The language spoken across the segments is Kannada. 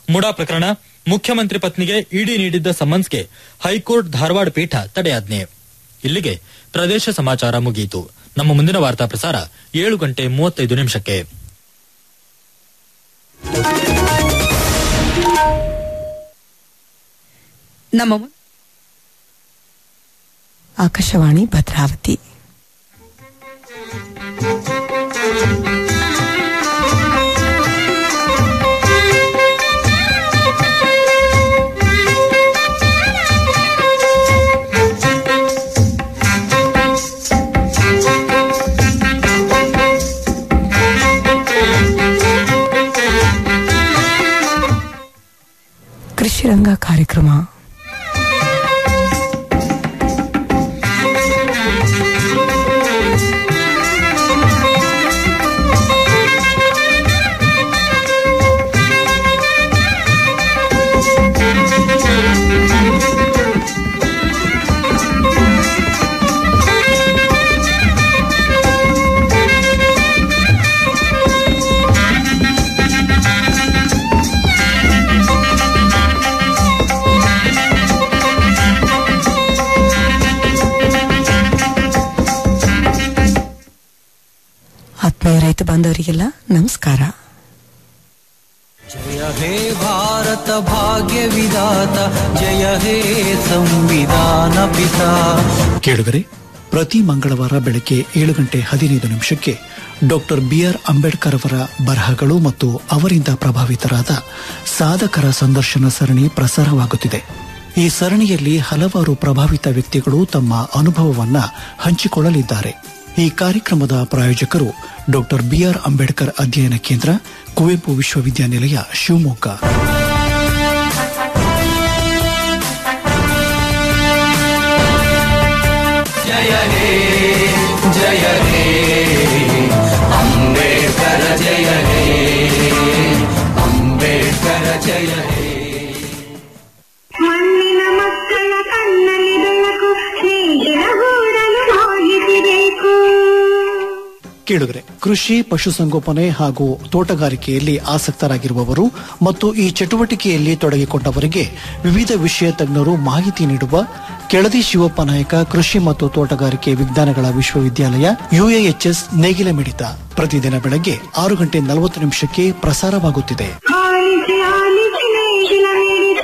ಮುಡಾ ಪ್ರಕರಣ ಮುಖ್ಯಮಂತ್ರಿ ಪತ್ನಿಗೆ ಇಡಿ ನೀಡಿದ್ದ ಸಮನ್ಸ್ಗೆ ಹೈಕೋರ್ಟ್ ಧಾರವಾಡ ಪೀಠ ತಡೆಯಾಜ್ಞೆ ಇಲ್ಲಿಗೆ ಪ್ರದೇಶ ಸಮಾಚಾರ ಮುಗಿಯಿತು ನಮ್ಮ ಮುಂದಿನ ವಾರ್ತಾ ಪ್ರಸಾರ ಏಳು ಗಂಟೆ ಮೂವತ್ತೈದು ನಿಮಿಷಕ್ಕೆ ನಮ್ಮ ಮು- ಆಕಾಶವಾಣಿ ಭದ್ರಾವತಿ ಕೃಷಿ ರಂಗ ಕಾರ್ಯಕ್ರಮ ಆತ್ಮೀಯ ರೈತ ಬಾಂಧವರಿಗೆಲ್ಲ ನಮಸ್ಕಾರ जय हे भारत भाग्य विधाता जय हे संविधान पिता ಕೇಳುಗರೆ ಪ್ರತಿ ಮಂಗಳವಾರ ಬೆಳಗ್ಗೆ ಏಳು ಗಂಟೆ ಹದಿನೈದು ನಿಮಿಷಕ್ಕೆ ಡಾಕ್ಟರ್ ಬಿಆರ್ ಅಂಬೇಡ್ಕರ್ ಅವರ ಬರಹಗಳು ಮತ್ತು ಅವರಿಂದ ಪ್ರಭಾವಿತರಾದ ಸಾಧಕರ ಸಂದರ್ಶನ ಸರಣಿ ಪ್ರಸಾರವಾಗುತ್ತಿದೆ ಈ ಸರಣಿಯಲ್ಲಿ ಹಲವಾರು ಪ್ರಭಾವಿತ ವ್ಯಕ್ತಿಗಳು ತಮ್ಮ ಅನುಭವವನ್ನ ಹಂಚಿಕೊಳ್ಳಲಿದ್ದಾರೆ ಈ ಕಾರ್ಯಕ್ರಮದ ಪ್ರಾಯೋಜಕರು ಡಾಕ್ಟರ್ ಬಿಆರ್ ಅಂಬೇಡ್ಕರ್ ಅಧ್ಯಯನ ಕೇಂದ್ರ ಕುವೆಂಪು ವಿಶ್ವವಿದ್ಯಾನಿಲಯ ಶಿವಮೊಗ್ಗ जय हे जय हे अम्बेडकर जय हे अम्बेडकर जय हे ಮಣ್ಣಿನ ಮಕ್ಕಳ ಕಣ್ಣಲ್ಲಿ ಬೆಳಕು ಸ್ನೇಹಿತರ ಗೂಡಲು ಹೋಗಿಸಬೇಕು ಕೇಳುಗರೆ ಕೃಷಿ ಪಶುಸಂಗೋಪನೆ ಹಾಗೂ ತೋಟಗಾರಿಕೆಯಲ್ಲಿ ಆಸಕ್ತರಾಗಿರುವವರು ಮತ್ತು ಈ ಚಟುವಟಿಕೆಯಲ್ಲಿ ತೊಡಗಿಕೊಂಡವರಿಗೆ ವಿವಿಧ ವಿಷಯ ತಜ್ಞರು ಮಾಹಿತಿ ನೀಡುವ ಕೆಳದಿ ಶಿವಪ್ಪ ನಾಯಕ ಕೃಷಿ ಮತ್ತು ತೋಟಗಾರಿಕೆ ವಿಜ್ಞಾನಗಳ ವಿಶ್ವವಿದ್ಯಾಲಯ ಯುಎಎಚ್ಎಸ್ ನೇಗಿಲ ಮಿಡಿತ ಪ್ರತಿದಿನ ಬೆಳಗ್ಗೆ ಆರು ಗಂಟೆ ನಲವತ್ತು ನಿಮಿಷಕ್ಕೆ ಪ್ರಸಾರವಾಗುತ್ತಿದೆ ಆಲಿಸಿ ಆಲಿಸಿ ನೇಗಿಲ ಮಿಡಿತ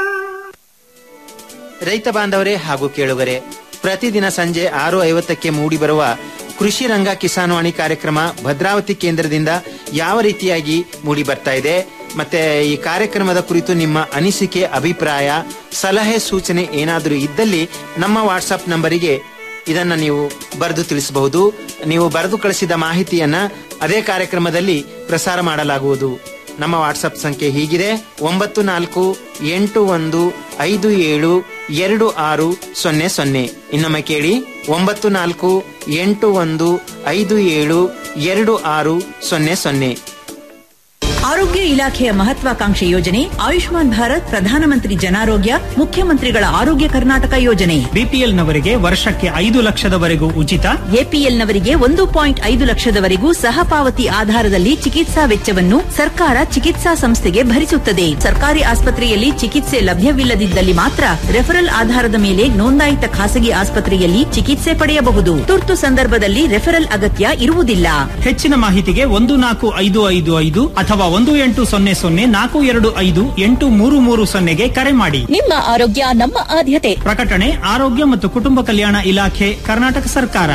ರೈತ ಬಾಂಧವರೇ ಹಾಗೂ ಕೇಳುಗರೆ ಪ್ರತಿದಿನ ಸಂಜೆ ಆರು ಐವತ್ತಕ್ಕೆ ಮೂಡಿಬರುವ ಕೃಷಿ ರಂಗ ಕಿಸಾನ್ವಾಣಿ ಕಾರ್ಯಕ್ರಮ ಭದ್ರಾವತಿ ಕೇಂದ್ರದಿಂದ ಯಾವ ರೀತಿಯಾಗಿ ಮೂಡಿ ಬರ್ತಾ ಇದೆ ಮತ್ತೆ ಈ ಕಾರ್ಯಕ್ರಮದ ಕುರಿತು ನಿಮ್ಮ ಅನಿಸಿಕೆ ಅಭಿಪ್ರಾಯ ಸಲಹೆ ಸೂಚನೆ ಏನಾದರೂ ಇದ್ದಲ್ಲಿ ನಮ್ಮ ವಾಟ್ಸಪ್ ನಂಬರಿಗೆ ಇದನ್ನ ನೀವು ಬರೆದು ತಿಳಿಸಬಹುದು ನೀವು ಬರೆದು ಕಳಿಸಿದ ಮಾಹಿತಿಯನ್ನ ಅದೇ ಕಾರ್ಯಕ್ರಮದಲ್ಲಿ ಪ್ರಸಾರ ಮಾಡಲಾಗುವುದು ನಮ್ಮ ವಾಟ್ಸಪ್ ಸಂಖ್ಯೆ ಹೀಗಿದೆ ಒಂಬತ್ತು ನಾಲ್ಕು ಎಂಟು ಒಂದು ಐದು ಏಳು ಎರಡು ಆರು ಸೊನ್ನೆ ಸೊನ್ನೆ ಇನ್ನೊಮ್ಮೆ ಕೇಳಿ ಒಂಬತ್ತು ನಾಲ್ಕು ಎಂಟು ಒಂದು ಐದು ಏಳು ಎರಡು ಆರು ಸೊನ್ನೆ ಸೊನ್ನೆ ಆರೋಗ್ಯ ಇಲಾಖೆಯ ಮಹತ್ವಾಕಾಂಕ್ಷೆ ಯೋಜನೆ ಆಯುಷ್ಮಾನ್ ಭಾರತ್ ಪ್ರಧಾನಮಂತ್ರಿ ಜನಾರೋಗ್ಯ ಮುಖ್ಯಮಂತ್ರಿಗಳ ಆರೋಗ್ಯ ಕರ್ನಾಟಕ ಯೋಜನೆ ಬಿಪಿಎಲ್ ನವರಿಗೆ ವರ್ಷಕ್ಕೆ ಐದು ಲಕ್ಷದವರೆಗೂ ಉಚಿತ ಎಪಿಎಲ್ನವರಿಗೆ ಒಂದು ಪಾಯಿಂಟ್ ಐದು ಲಕ್ಷದವರೆಗೂ ಸಹಪಾವತಿ ಆಧಾರದಲ್ಲಿ ಚಿಕಿತ್ಸಾ ವೆಚ್ಚವನ್ನು ಸರ್ಕಾರ ಚಿಕಿತ್ಸಾ ಸಂಸ್ಥೆಗೆ ಭರಿಸುತ್ತದೆ ಸರ್ಕಾರಿ ಆಸ್ಪತ್ರೆಯಲ್ಲಿ ಚಿಕಿತ್ಸೆ ಲಭ್ಯವಿಲ್ಲದಿದ್ದಲ್ಲಿ ಮಾತ್ರ ರೆಫರಲ್ ಆಧಾರದ ಮೇಲೆ ನೋಂದಾಯಿತ ಖಾಸಗಿ ಆಸ್ಪತ್ರೆಯಲ್ಲಿ ಚಿಕಿತ್ಸೆ ಪಡೆಯಬಹುದು ತುರ್ತು ಸಂದರ್ಭದಲ್ಲಿ ರೆಫರಲ್ ಅಗತ್ಯ ಇರುವುದಿಲ್ಲ ಹೆಚ್ಚಿನ ಮಾಹಿತಿಗೆ ಒಂದು ನಾಲ್ಕು ಐದು ಐದು ಐದು ಅಥವಾ ಒಂದು ಎಂಟು ಸೊನ್ನೆ ಸೊನ್ನೆ ನಾಲ್ಕು ಎರಡು ಐದು ಎಂಟು ಮೂರು ಮೂರು ಸೊನ್ನೆಗೆ ಕರೆ ಮಾಡಿ ನಿಮ್ಮ ಆರೋಗ್ಯ ನಮ್ಮ ಆದ್ಯತೆ ಪ್ರಕಟಣೆ ಆರೋಗ್ಯ ಮತ್ತು ಕುಟುಂಬ ಕಲ್ಯಾಣ ಇಲಾಖೆ ಕರ್ನಾಟಕ ಸರ್ಕಾರ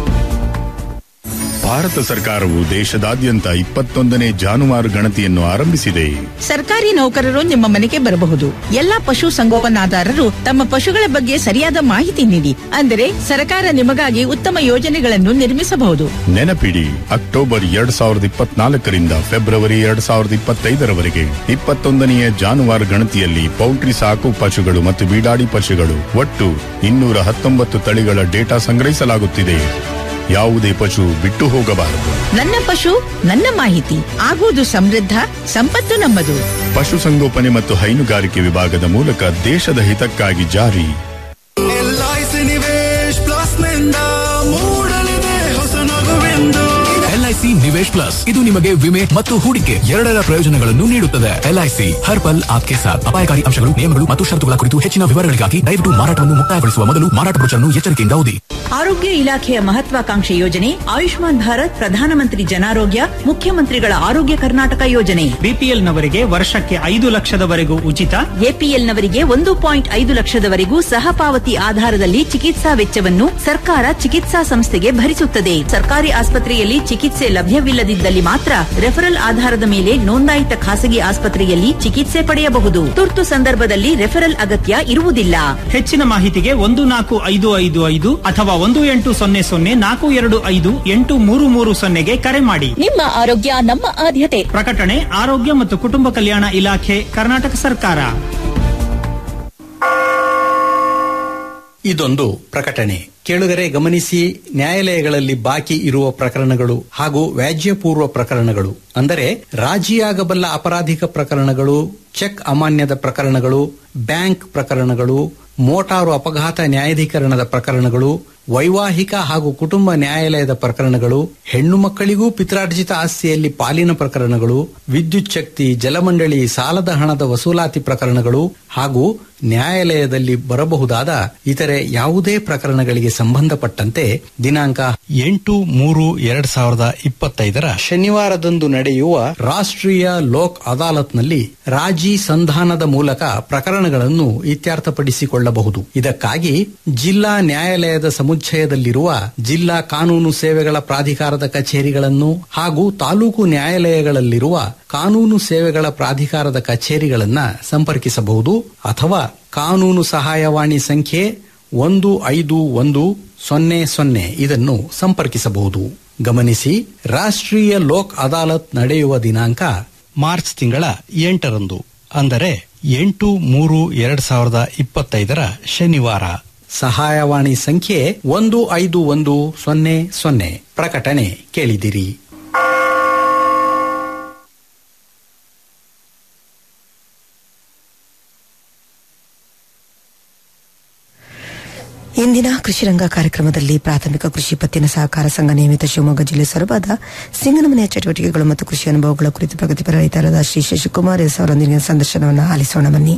ಭಾರತ ಸರ್ಕಾರವು ದೇಶದಾದ್ಯಂತ ಇಪ್ಪತ್ತೊಂದನೇ ಜಾನುವಾರು ಗಣತಿಯನ್ನು ಆರಂಭಿಸಿದೆ ಸರ್ಕಾರಿ ನೌಕರರು ನಿಮ್ಮ ಮನೆಗೆ ಬರಬಹುದು ಎಲ್ಲಾ ಪಶು ಸಂಗೋಪನಾದಾರರು ತಮ್ಮ ಪಶುಗಳ ಬಗ್ಗೆ ಸರಿಯಾದ ಮಾಹಿತಿ ನೀಡಿ ಅಂದರೆ ಸರ್ಕಾರ ನಿಮಗಾಗಿ ಉತ್ತಮ ಯೋಜನೆಗಳನ್ನು ನಿರ್ಮಿಸಬಹುದು ನೆನಪಿಡಿ ಅಕ್ಟೋಬರ್ ಎರಡ್ ಸಾವಿರದ ಇಪ್ಪತ್ನಾಲ್ಕರಿಂದ ಫೆಬ್ರವರಿ ಎರಡ್ ಸಾವಿರದ ಇಪ್ಪತ್ತೈದರವರೆಗೆ ಇಪ್ಪತ್ತೊಂದನೆಯ ಜಾನುವಾರು ಗಣತಿಯಲ್ಲಿ ಪೌಲ್ಟ್ರಿ ಸಾಕು ಪಶುಗಳು ಮತ್ತು ಬೀಡಾಡಿ ಪಶುಗಳು ಒಟ್ಟು ಇನ್ನೂರ ಹತ್ತೊಂಬತ್ತು ತಳಿಗಳ ಡೇಟಾ ಸಂಗ್ರಹಿಸಲಾಗುತ್ತಿದೆ ಯಾವುದೇ ಪಶು ಬಿಟ್ಟು ಹೋಗಬಾರದು ನನ್ನ ಪಶು ನನ್ನ ಮಾಹಿತಿ ಆಗುವುದು ಸಮೃದ್ಧ ಸಂಪತ್ತು ನಮ್ಮದು ಪಶುಸಂಗೋಪನೆ ಮತ್ತು ಹೈನುಗಾರಿಕೆ ವಿಭಾಗದ ಮೂಲಕ ದೇಶದ ಹಿತಕ್ಕಾಗಿ ಜಾರಿ ಎಲ್ಐಸಿ ನಿವೇಶ್ ಪ್ಲಸ್ ನಿಂದ ಮೂಡಲಿದೆ ಹೊಸ ನಗುವೆಂದು ಎಲ್ಐಸಿ ಎಲ್ಐಸಿ ನಿವೇಶ್ ಪ್ಲಸ್ ಇದು ನಿಮಗೆ ವಿಮೆ ಮತ್ತು ಹೂಡಿಕೆ ಎರಡರ ಪ್ರಯೋಜನಗಳನ್ನು ನೀಡುತ್ತದೆ ಎಲ್ಐಸಿ ಹರ್ ಪಲ್ ಆಪ್ಕೆ ಸಾಥ್ ಅಪಾಯಕಾರಿ ಅಂಶಗಳು ನಿಯಮಗಳು ಮತ್ತು ಷರತ್ತುಗಳ ಕುರಿತು ಹೆಚ್ಚಿನ ವಿವರಗಳಿಗಾಗಿ ದಯವಿಟ್ಟು ಮಾರಾಟವನ್ನು ಮುಕ್ತಾಯಗೊಳಿಸುವ ಮೊದಲು ಮಾರಾಟ ಬ್ರೋಚರ್ನ್ನು ಎಚ್ಚರಿಕೆಯಿಂದ ಓದಿ ಆರೋಗ್ಯ ಇಲಾಖೆಯ ಮಹತ್ವಾಕಾಂಕ್ಷೆ ಯೋಜನೆ ಆಯುಷ್ಮಾನ್ ಭಾರತ್ ಪ್ರಧಾನಮಂತ್ರಿ ಜನಾರೋಗ್ಯ ಮುಖ್ಯಮಂತ್ರಿಗಳ ಆರೋಗ್ಯ ಕರ್ನಾಟಕ ಯೋಜನೆ ಬಿಪಿಎಲ್ ನವರಿಗೆ ವರ್ಷಕ್ಕೆ ಐದು ಲಕ್ಷದವರೆಗೂ ಉಚಿತ ಎಪಿಎಲ್ನವರಿಗೆ ಒಂದು ಪಾಯಿಂಟ್ ಐದು ಲಕ್ಷದವರೆಗೂ ಸಹಪಾವತಿ ಆಧಾರದಲ್ಲಿ ಚಿಕಿತ್ಸಾ ವೆಚ್ಚವನ್ನು ಸರ್ಕಾರ ಚಿಕಿತ್ಸಾ ಸಂಸ್ಥೆಗೆ ಭರಿಸುತ್ತದೆ ಸರ್ಕಾರಿ ಆಸ್ಪತ್ರೆಯಲ್ಲಿ ಚಿಕಿತ್ಸೆ ಲಭ್ಯವಿಲ್ಲದಿದ್ದಲ್ಲಿ ಮಾತ್ರ ರೆಫರಲ್ ಆಧಾರದ ಮೇಲೆ ನೋಂದಾಯಿತ ಖಾಸಗಿ ಆಸ್ಪತ್ರೆಯಲ್ಲಿ ಚಿಕಿತ್ಸೆ ಪಡೆಯಬಹುದು ತುರ್ತು ಸಂದರ್ಭದಲ್ಲಿ ರೆಫರಲ್ ಅಗತ್ಯ ಇರುವುದಿಲ್ಲ ಹೆಚ್ಚಿನ ಮಾಹಿತಿಗೆ ಒಂದು ನಾಲ್ಕು ಐದು ಐದು ಐದು ಅಥವಾ ಒಂದು ಎಂಟು ಸೊನ್ನೆ ಸೊನ್ನೆ ನಾಲ್ಕು ಎರಡು ಐದು ಎಂಟು ಮೂರು ಮೂರು ಸೊನ್ನೆಗೆ ಕರೆ ಮಾಡಿ ನಿಮ್ಮ ಆರೋಗ್ಯ ನಮ್ಮ ಆದ್ಯತೆ ಪ್ರಕಟಣೆ ಆರೋಗ್ಯ ಮತ್ತು ಕುಟುಂಬ ಕಲ್ಯಾಣ ಇಲಾಖೆ ಕರ್ನಾಟಕ ಸರ್ಕಾರ ಇದೊಂದು ಪ್ರಕಟಣೆ ಕೇಳುಗರೆ ಗಮನಿಸಿ ನ್ಯಾಯಾಲಯಗಳಲ್ಲಿ ಬಾಕಿ ಇರುವ ಪ್ರಕರಣಗಳು ಹಾಗೂ ವ್ಯಾಜ್ಯಪೂರ್ವ ಪ್ರಕರಣಗಳು ಅಂದರೆ ರಾಜಿಯಾಗಬಲ್ಲ ಅಪರಾಧಿಕ ಪ್ರಕರಣಗಳು ಚೆಕ್ ಅಮಾನ್ಯದ ಪ್ರಕರಣಗಳು ಬ್ಯಾಂಕ್ ಪ್ರಕರಣಗಳು ಮೋಟಾರು ಅಪಘಾತ ನ್ಯಾಯಾಧೀಕರಣದ ಪ್ರಕರಣಗಳು ವೈವಾಹಿಕ ಹಾಗೂ ಕುಟುಂಬ ನ್ಯಾಯಾಲಯದ ಪ್ರಕರಣಗಳು ಹೆಣ್ಣು ಮಕ್ಕಳಿಗೂ ಪಿತ್ರಾರ್ಜಿತ ಆಸ್ತಿಯಲ್ಲಿ ಪಾಲಿನ ಪ್ರಕರಣಗಳು ವಿದ್ಯುತ್ ಶಕ್ತಿ ಜಲಮಂಡಳಿ ಸಾಲದ ಹಣದ ವಸೂಲಾತಿ ಪ್ರಕರಣಗಳು ಹಾಗೂ ನ್ಯಾಯಾಲಯದಲ್ಲಿ ಬರಬಹುದಾದ ಇತರೆ ಯಾವುದೇ ಪ್ರಕರಣಗಳಿಗೆ ಸಂಬಂಧಪಟ್ಟಂತೆ ದಿನಾಂಕ ಎಂಟು ಮೂರು ಎರಡ್ ಸಾವಿರದ ಇಪ್ಪತ್ತೈದರ ಶನಿವಾರದಂದು ನಡೆಯುವ ರಾಷ್ಟ್ರೀಯ ಲೋಕ್ ಅದಾಲತ್ನಲ್ಲಿ ರಾಜಿ ಸಂಧಾನದ ಮೂಲಕ ಪ್ರಕರಣಗಳನ್ನು ಇತ್ಯರ್ಥಪಡಿಸಿಕೊಳ್ಳಬಹುದು ಇದಕ್ಕಾಗಿ ಜಿಲ್ಲಾ ನ್ಯಾಯಾಲಯದ ಸಮುಚ್ಚಯದಲ್ಲಿರುವ ಜಿಲ್ಲಾ ಕಾನೂನು ಸೇವೆಗಳ ಪ್ರಾಧಿಕಾರದ ಕಚೇರಿಗಳನ್ನು ಹಾಗೂ ತಾಲೂಕು ನ್ಯಾಯಾಲಯಗಳಲ್ಲಿರುವ ಕಾನೂನು ಸೇವೆಗಳ ಪ್ರಾಧಿಕಾರದ ಕಚೇರಿಗಳನ್ನ ಸಂಪರ್ಕಿಸಬಹುದು ಅಥವಾ ಕಾನೂನು ಸಹಾಯವಾಣಿ ಸಂಖ್ಯೆ ಒಂದು ಐದು ಒಂದು ಸೊನ್ನೆ ಸೊನ್ನೆ ಇದನ್ನು ಸಂಪರ್ಕಿಸಬಹುದು ಗಮನಿಸಿ ರಾಷ್ಟ್ರೀಯ ಲೋಕ್ ಅದಾಲತ್ ನಡೆಯುವ ದಿನಾಂಕ ಮಾರ್ಚ್ ತಿಂಗಳ ಎಂಟರಂದು ಅಂದರೆ ಎಂಟು ಮೂರು ಎರಡ್ ಸಾವಿರದ ಇಪ್ಪತ್ತೈದರ ಶನಿವಾರ ಸಹಾಯವಾಣಿ ಸಂಖ್ಯೆ ಒಂದು ಐದು ಒಂದು ಸೊನ್ನೆ ಸೊನ್ನೆ ಪ್ರಕಟಣೆ ಕೇಳಿದಿರಿ ಇಂದಿನ ಕೃಷಿ ರಂಗ ಕಾರ್ಯಕ್ರಮದಲ್ಲಿ ಪ್ರಾಥಮಿಕ ಕೃಷಿ ಪತ್ತಿನ ಸಹಕಾರ ಸಂಘ ನಿಯಮಿತ ಶಿವಮೊಗ್ಗ ಜಿಲ್ಲೆ ಸೊರಬಾದ ಸಿಂಗನಮನೆಯ ಚಟುವಟಿಕೆಗಳು ಮತ್ತು ಕೃಷಿ ಅನುಭವಗಳ ಕುರಿತು ಪ್ರಗತಿಪರ ರೈತರಾದ ಶ್ರೀ ಶಶಿಕುಮಾರ್ ಎಸ್ ಅವರೊಂದಿಗಿನ ಸಂದರ್ಶನವನ್ನು ಆಲಿಸೋಣ ಬನ್ನಿ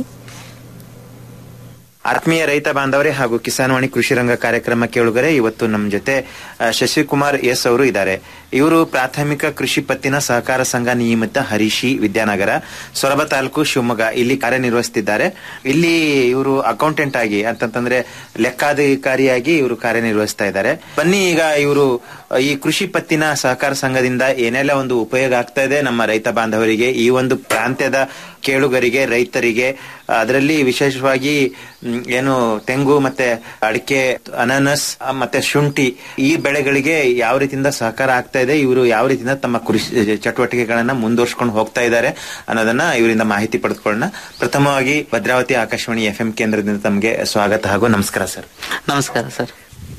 ಆತ್ಮೀಯ ರೈತ ಬಾಂಧವರೇ ಹಾಗೂ ಕಿಸಾನ್ವಾಣಿ ಕೃಷಿ ರಂಗ ಕಾರ್ಯಕ್ರಮ ಕೇಳುಗರೆ ಇವತ್ತು ನಮ್ಮ ಜೊತೆ ಆ, ಶಶಿಕುಮಾರ್ ಎಸ್ ಅವರು ಇದ್ದಾರೆ ಇವರು ಪ್ರಾಥಮಿಕ ಕೃಷಿ ಪತ್ತಿನ ಸಹಕಾರ ಸಂಘ ನಿಯಮಿತ ಹರೀಶಿ ವಿದ್ಯಾನಗರ ಸೊರಬ ತಾಲೂಕು ಶಿವಮೊಗ್ಗ ಇಲ್ಲಿ ಕಾರ್ಯನಿರ್ವಹಿಸುತ್ತಿದ್ದಾರೆ ಇಲ್ಲಿ ಇವರು ಅಕೌಂಟೆಂಟ್ ಆಗಿ ಅಂತಂತಂದ್ರೆ ಲೆಕ್ಕಾಧಿಕಾರಿಯಾಗಿ ಇವರು ಕಾರ್ಯನಿರ್ವಹಿಸ್ತಾ ಇದ್ದಾರೆ ಬನ್ನಿ ಈಗ ಇವರು ಈ ಕೃಷಿ ಪತ್ತಿನ ಸಹಕಾರ ಸಂಘದಿಂದ ಏನೆಲ್ಲ ಒಂದು ಉಪಯೋಗ ಆಗ್ತಾ ಇದೆ ನಮ್ಮ ರೈತ ಬಾಂಧವರಿಗೆ ಈ ಒಂದು ಪ್ರಾಂತ್ಯದ ಕೇಳುಗರಿಗೆ ರೈತರಿಗೆ ಅದರಲ್ಲಿ ವಿಶೇಷವಾಗಿ ಮ್, ಏನು ತೆಂಗು ಮತ್ತೆ ಅಡಿಕೆ ಅನಾನಸ್ ಆ, ಮತ್ತೆ ಶುಂಠಿ ಈ ಬೆಳೆಗಳಿಗೆ ಯಾವ ರೀತಿಯಿಂದ ಸಹಕಾರ ಆಗ್ತಾ ಇದೆ ಇವರು ಯಾವ ರೀತಿಯಿಂದ ತಮ್ಮ ಕೃಷಿ ಚಟುವಟಿಕೆಗಳನ್ನ ಮುಂದುವರ್ಸ್ಕೊಂಡು ಹೋಗ್ತಾ ಇದ್ದಾರೆ ಅನ್ನೋದನ್ನ ಇವರಿಂದ ಮಾಹಿತಿ ಪಡೆದುಕೊಳ್ಳೋಣ ಪ್ರಥಮವಾಗಿ ಭದ್ರಾವತಿ ಆಕಾಶವಾಣಿ ಎಫ್ ಕೇಂದ್ರದಿಂದ ತಮಗೆ ಸ್ವಾಗತ ಹಾಗೂ ನಮಸ್ಕಾರ ಸರ್ ನಮಸ್ಕಾರ ಸರ್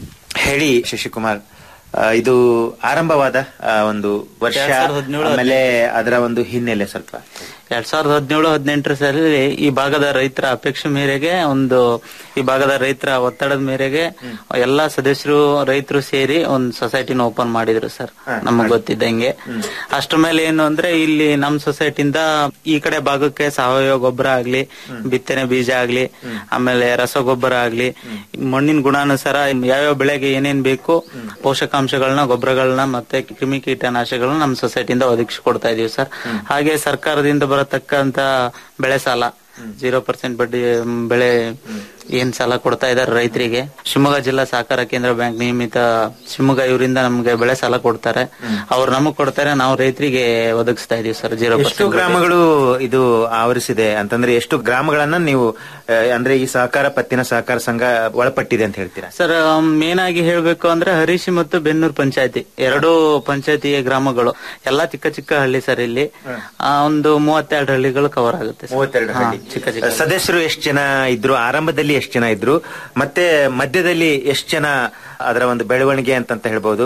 ಹೇಳಿ ಶಶಿಕುಮಾರ್ ಆ, ಇದು ಆರಂಭವಾದ ಆ, ಒಂದು ವರ್ಷ ಎರಡ್ ಸಾವಿರದ ಹದಿನೇಳು ಆಮೇಲೆ ಅದರ ಒಂದು ಹಿನ್ನೆಲೆ ಸ್ವಲ್ಪ ಎರಡ್ ಸಾವಿರದ ಹದಿನೇಳು ಹದಿನೆಂಟರ ಸಾಲಿ ಈ ಭಾಗದ ರೈತರ ಅಪೇಕ್ಷೆ ಮೇರೆಗೆ ಒಂದು ಈ ಭಾಗದ ರೈತರ ಒತ್ತಡದ ಮೇರೆಗೆ ಎಲ್ಲಾ ಸದಸ್ಯರು ರೈತರು ಸೇರಿ ಒಂದು ಸೊಸೈಟಿನ ಓಪನ್ ಮಾಡಿದ್ರು ಸರ್ ನಮಗ್ ಗೊತ್ತಿದ್ದಂಗೆ ಅಷ್ಟ್ರ ಮೇಲೆ ಏನು ಅಂದ್ರೆ ಇಲ್ಲಿ ನಮ್ ಸೊಸೈಟಿಯಿಂದ ಈ ಕಡೆ ಭಾಗಕ್ಕೆ ಸಾವಯವ ಗೊಬ್ಬರ ಆಗ್ಲಿ ಬಿತ್ತನೆ ಬೀಜ ಆಗ್ಲಿ ಆಮೇಲೆ ರಸಗೊಬ್ಬರ ಆಗ್ಲಿ ಮಣ್ಣಿನ ಗುಣಾನುಸಾರ ಯಾವ್ಯಾವ ಬೆಳೆಗೆ ಏನೇನ್ ಬೇಕು ಪೋಷಕಾಂಶಗಳನ್ನ ಗೊಬ್ಬರಗಳನ್ನ ಮತ್ತೆ ಕ್ರಿಮಿ ಕೀಟನಾಶಗಳನ್ನ ನಮ್ಮ ಸೊಸೈಟಿಯಿಂದ ಒದಗಿಸಿ ಕೊಡ್ತಾ ಇದೀವಿ ಸರ್ ಹಾಗೆ ಸರ್ಕಾರದಿಂದ ಬರತಕ್ಕಂತ ಬೆಳೆ ಸಾಲ ಜೀರೋ ಪರ್ಸೆಂಟ್ ಬಡ್ಡಿ ಮ್, ಬೆಳೆ ಏನ್ ಸಾಲ ಕೊಡ್ತಾ ಇದಾರೆ ರೈತರಿಗೆ ಶಿವಮೊಗ್ಗ ಜಿಲ್ಲಾ ಸಹಕಾರ ಕೇಂದ್ರ ಬ್ಯಾಂಕ್ ನಿಯಮಿತ ಶಿವಮೊಗ್ಗ ಇವರಿಂದ ನಮ್ಗೆ ಬೆಳೆ ಸಾಲ ಕೊಡ್ತಾರೆ ಅವ್ರು ನಮಗ್ ಕೊಡ್ತಾರೆ ನಾವು ರೈತರಿಗೆ ಒದಗಿಸ್ತಾ ಇದೀವಿ ಸರ್ ಜೀರೋ ಎಷ್ಟು ಪರ್ಸೆಂಟ್ ಗ್ರಾಮಗಳು ಇದು ಆವರಿಸಿದೆ ಅಂತಂದ್ರೆ ಎಷ್ಟು ಗ್ರಾಮಗಳನ್ನ ನೀವು ಆ, ಅಂದ್ರೆ ಈ ಸಹಕಾರ ಪತ್ತಿನ ಸಹಕಾರ ಸಂಘ ಒಳಪಟ್ಟಿದೆ ಅಂತ ಹೇಳ್ತೀರಾ ಸರ್ ಮೇನ್ ಆಗಿ ಹೇಳ್ಬೇಕು ಅಂದ್ರೆ ಹರೀಶಿ ಮತ್ತು ಬೆನ್ನೂರ್ ಪಂಚಾಯತಿ ಎರಡು ಪಂಚಾಯತಿಯ ಗ್ರಾಮಗಳು ಎಲ್ಲಾ ಚಿಕ್ಕ ಚಿಕ್ಕ ಹಳ್ಳಿ ಸರ್ ಇಲ್ಲಿ ಆ, ಒಂದು ಮೂವತ್ತೆರಡು ಹಳ್ಳಿಗಳು ಕವರ್ ಆಗುತ್ತೆ ಸರ್. ಮೂವತ್ತೆರಡು ಹಾ, ಹಳ್ಳಿ ಚಿಕ್ಕ ಚಿಕ್ಕ ಸದಸ್ಯರು ಎಷ್ಟು ಜನ ಇದ್ರು ಆರಂಭದಲ್ಲಿ ಎಷ್ಟು ಜನ ಇದ್ರು ಮತ್ತೆ ಮಧ್ಯದಲ್ಲಿ ಎಷ್ಟು ಜನ ಅದರ ಒಂದು ಬೆಳವಣಿಗೆ ಅಂತಂತ ಹೇಳ್ಬೋದು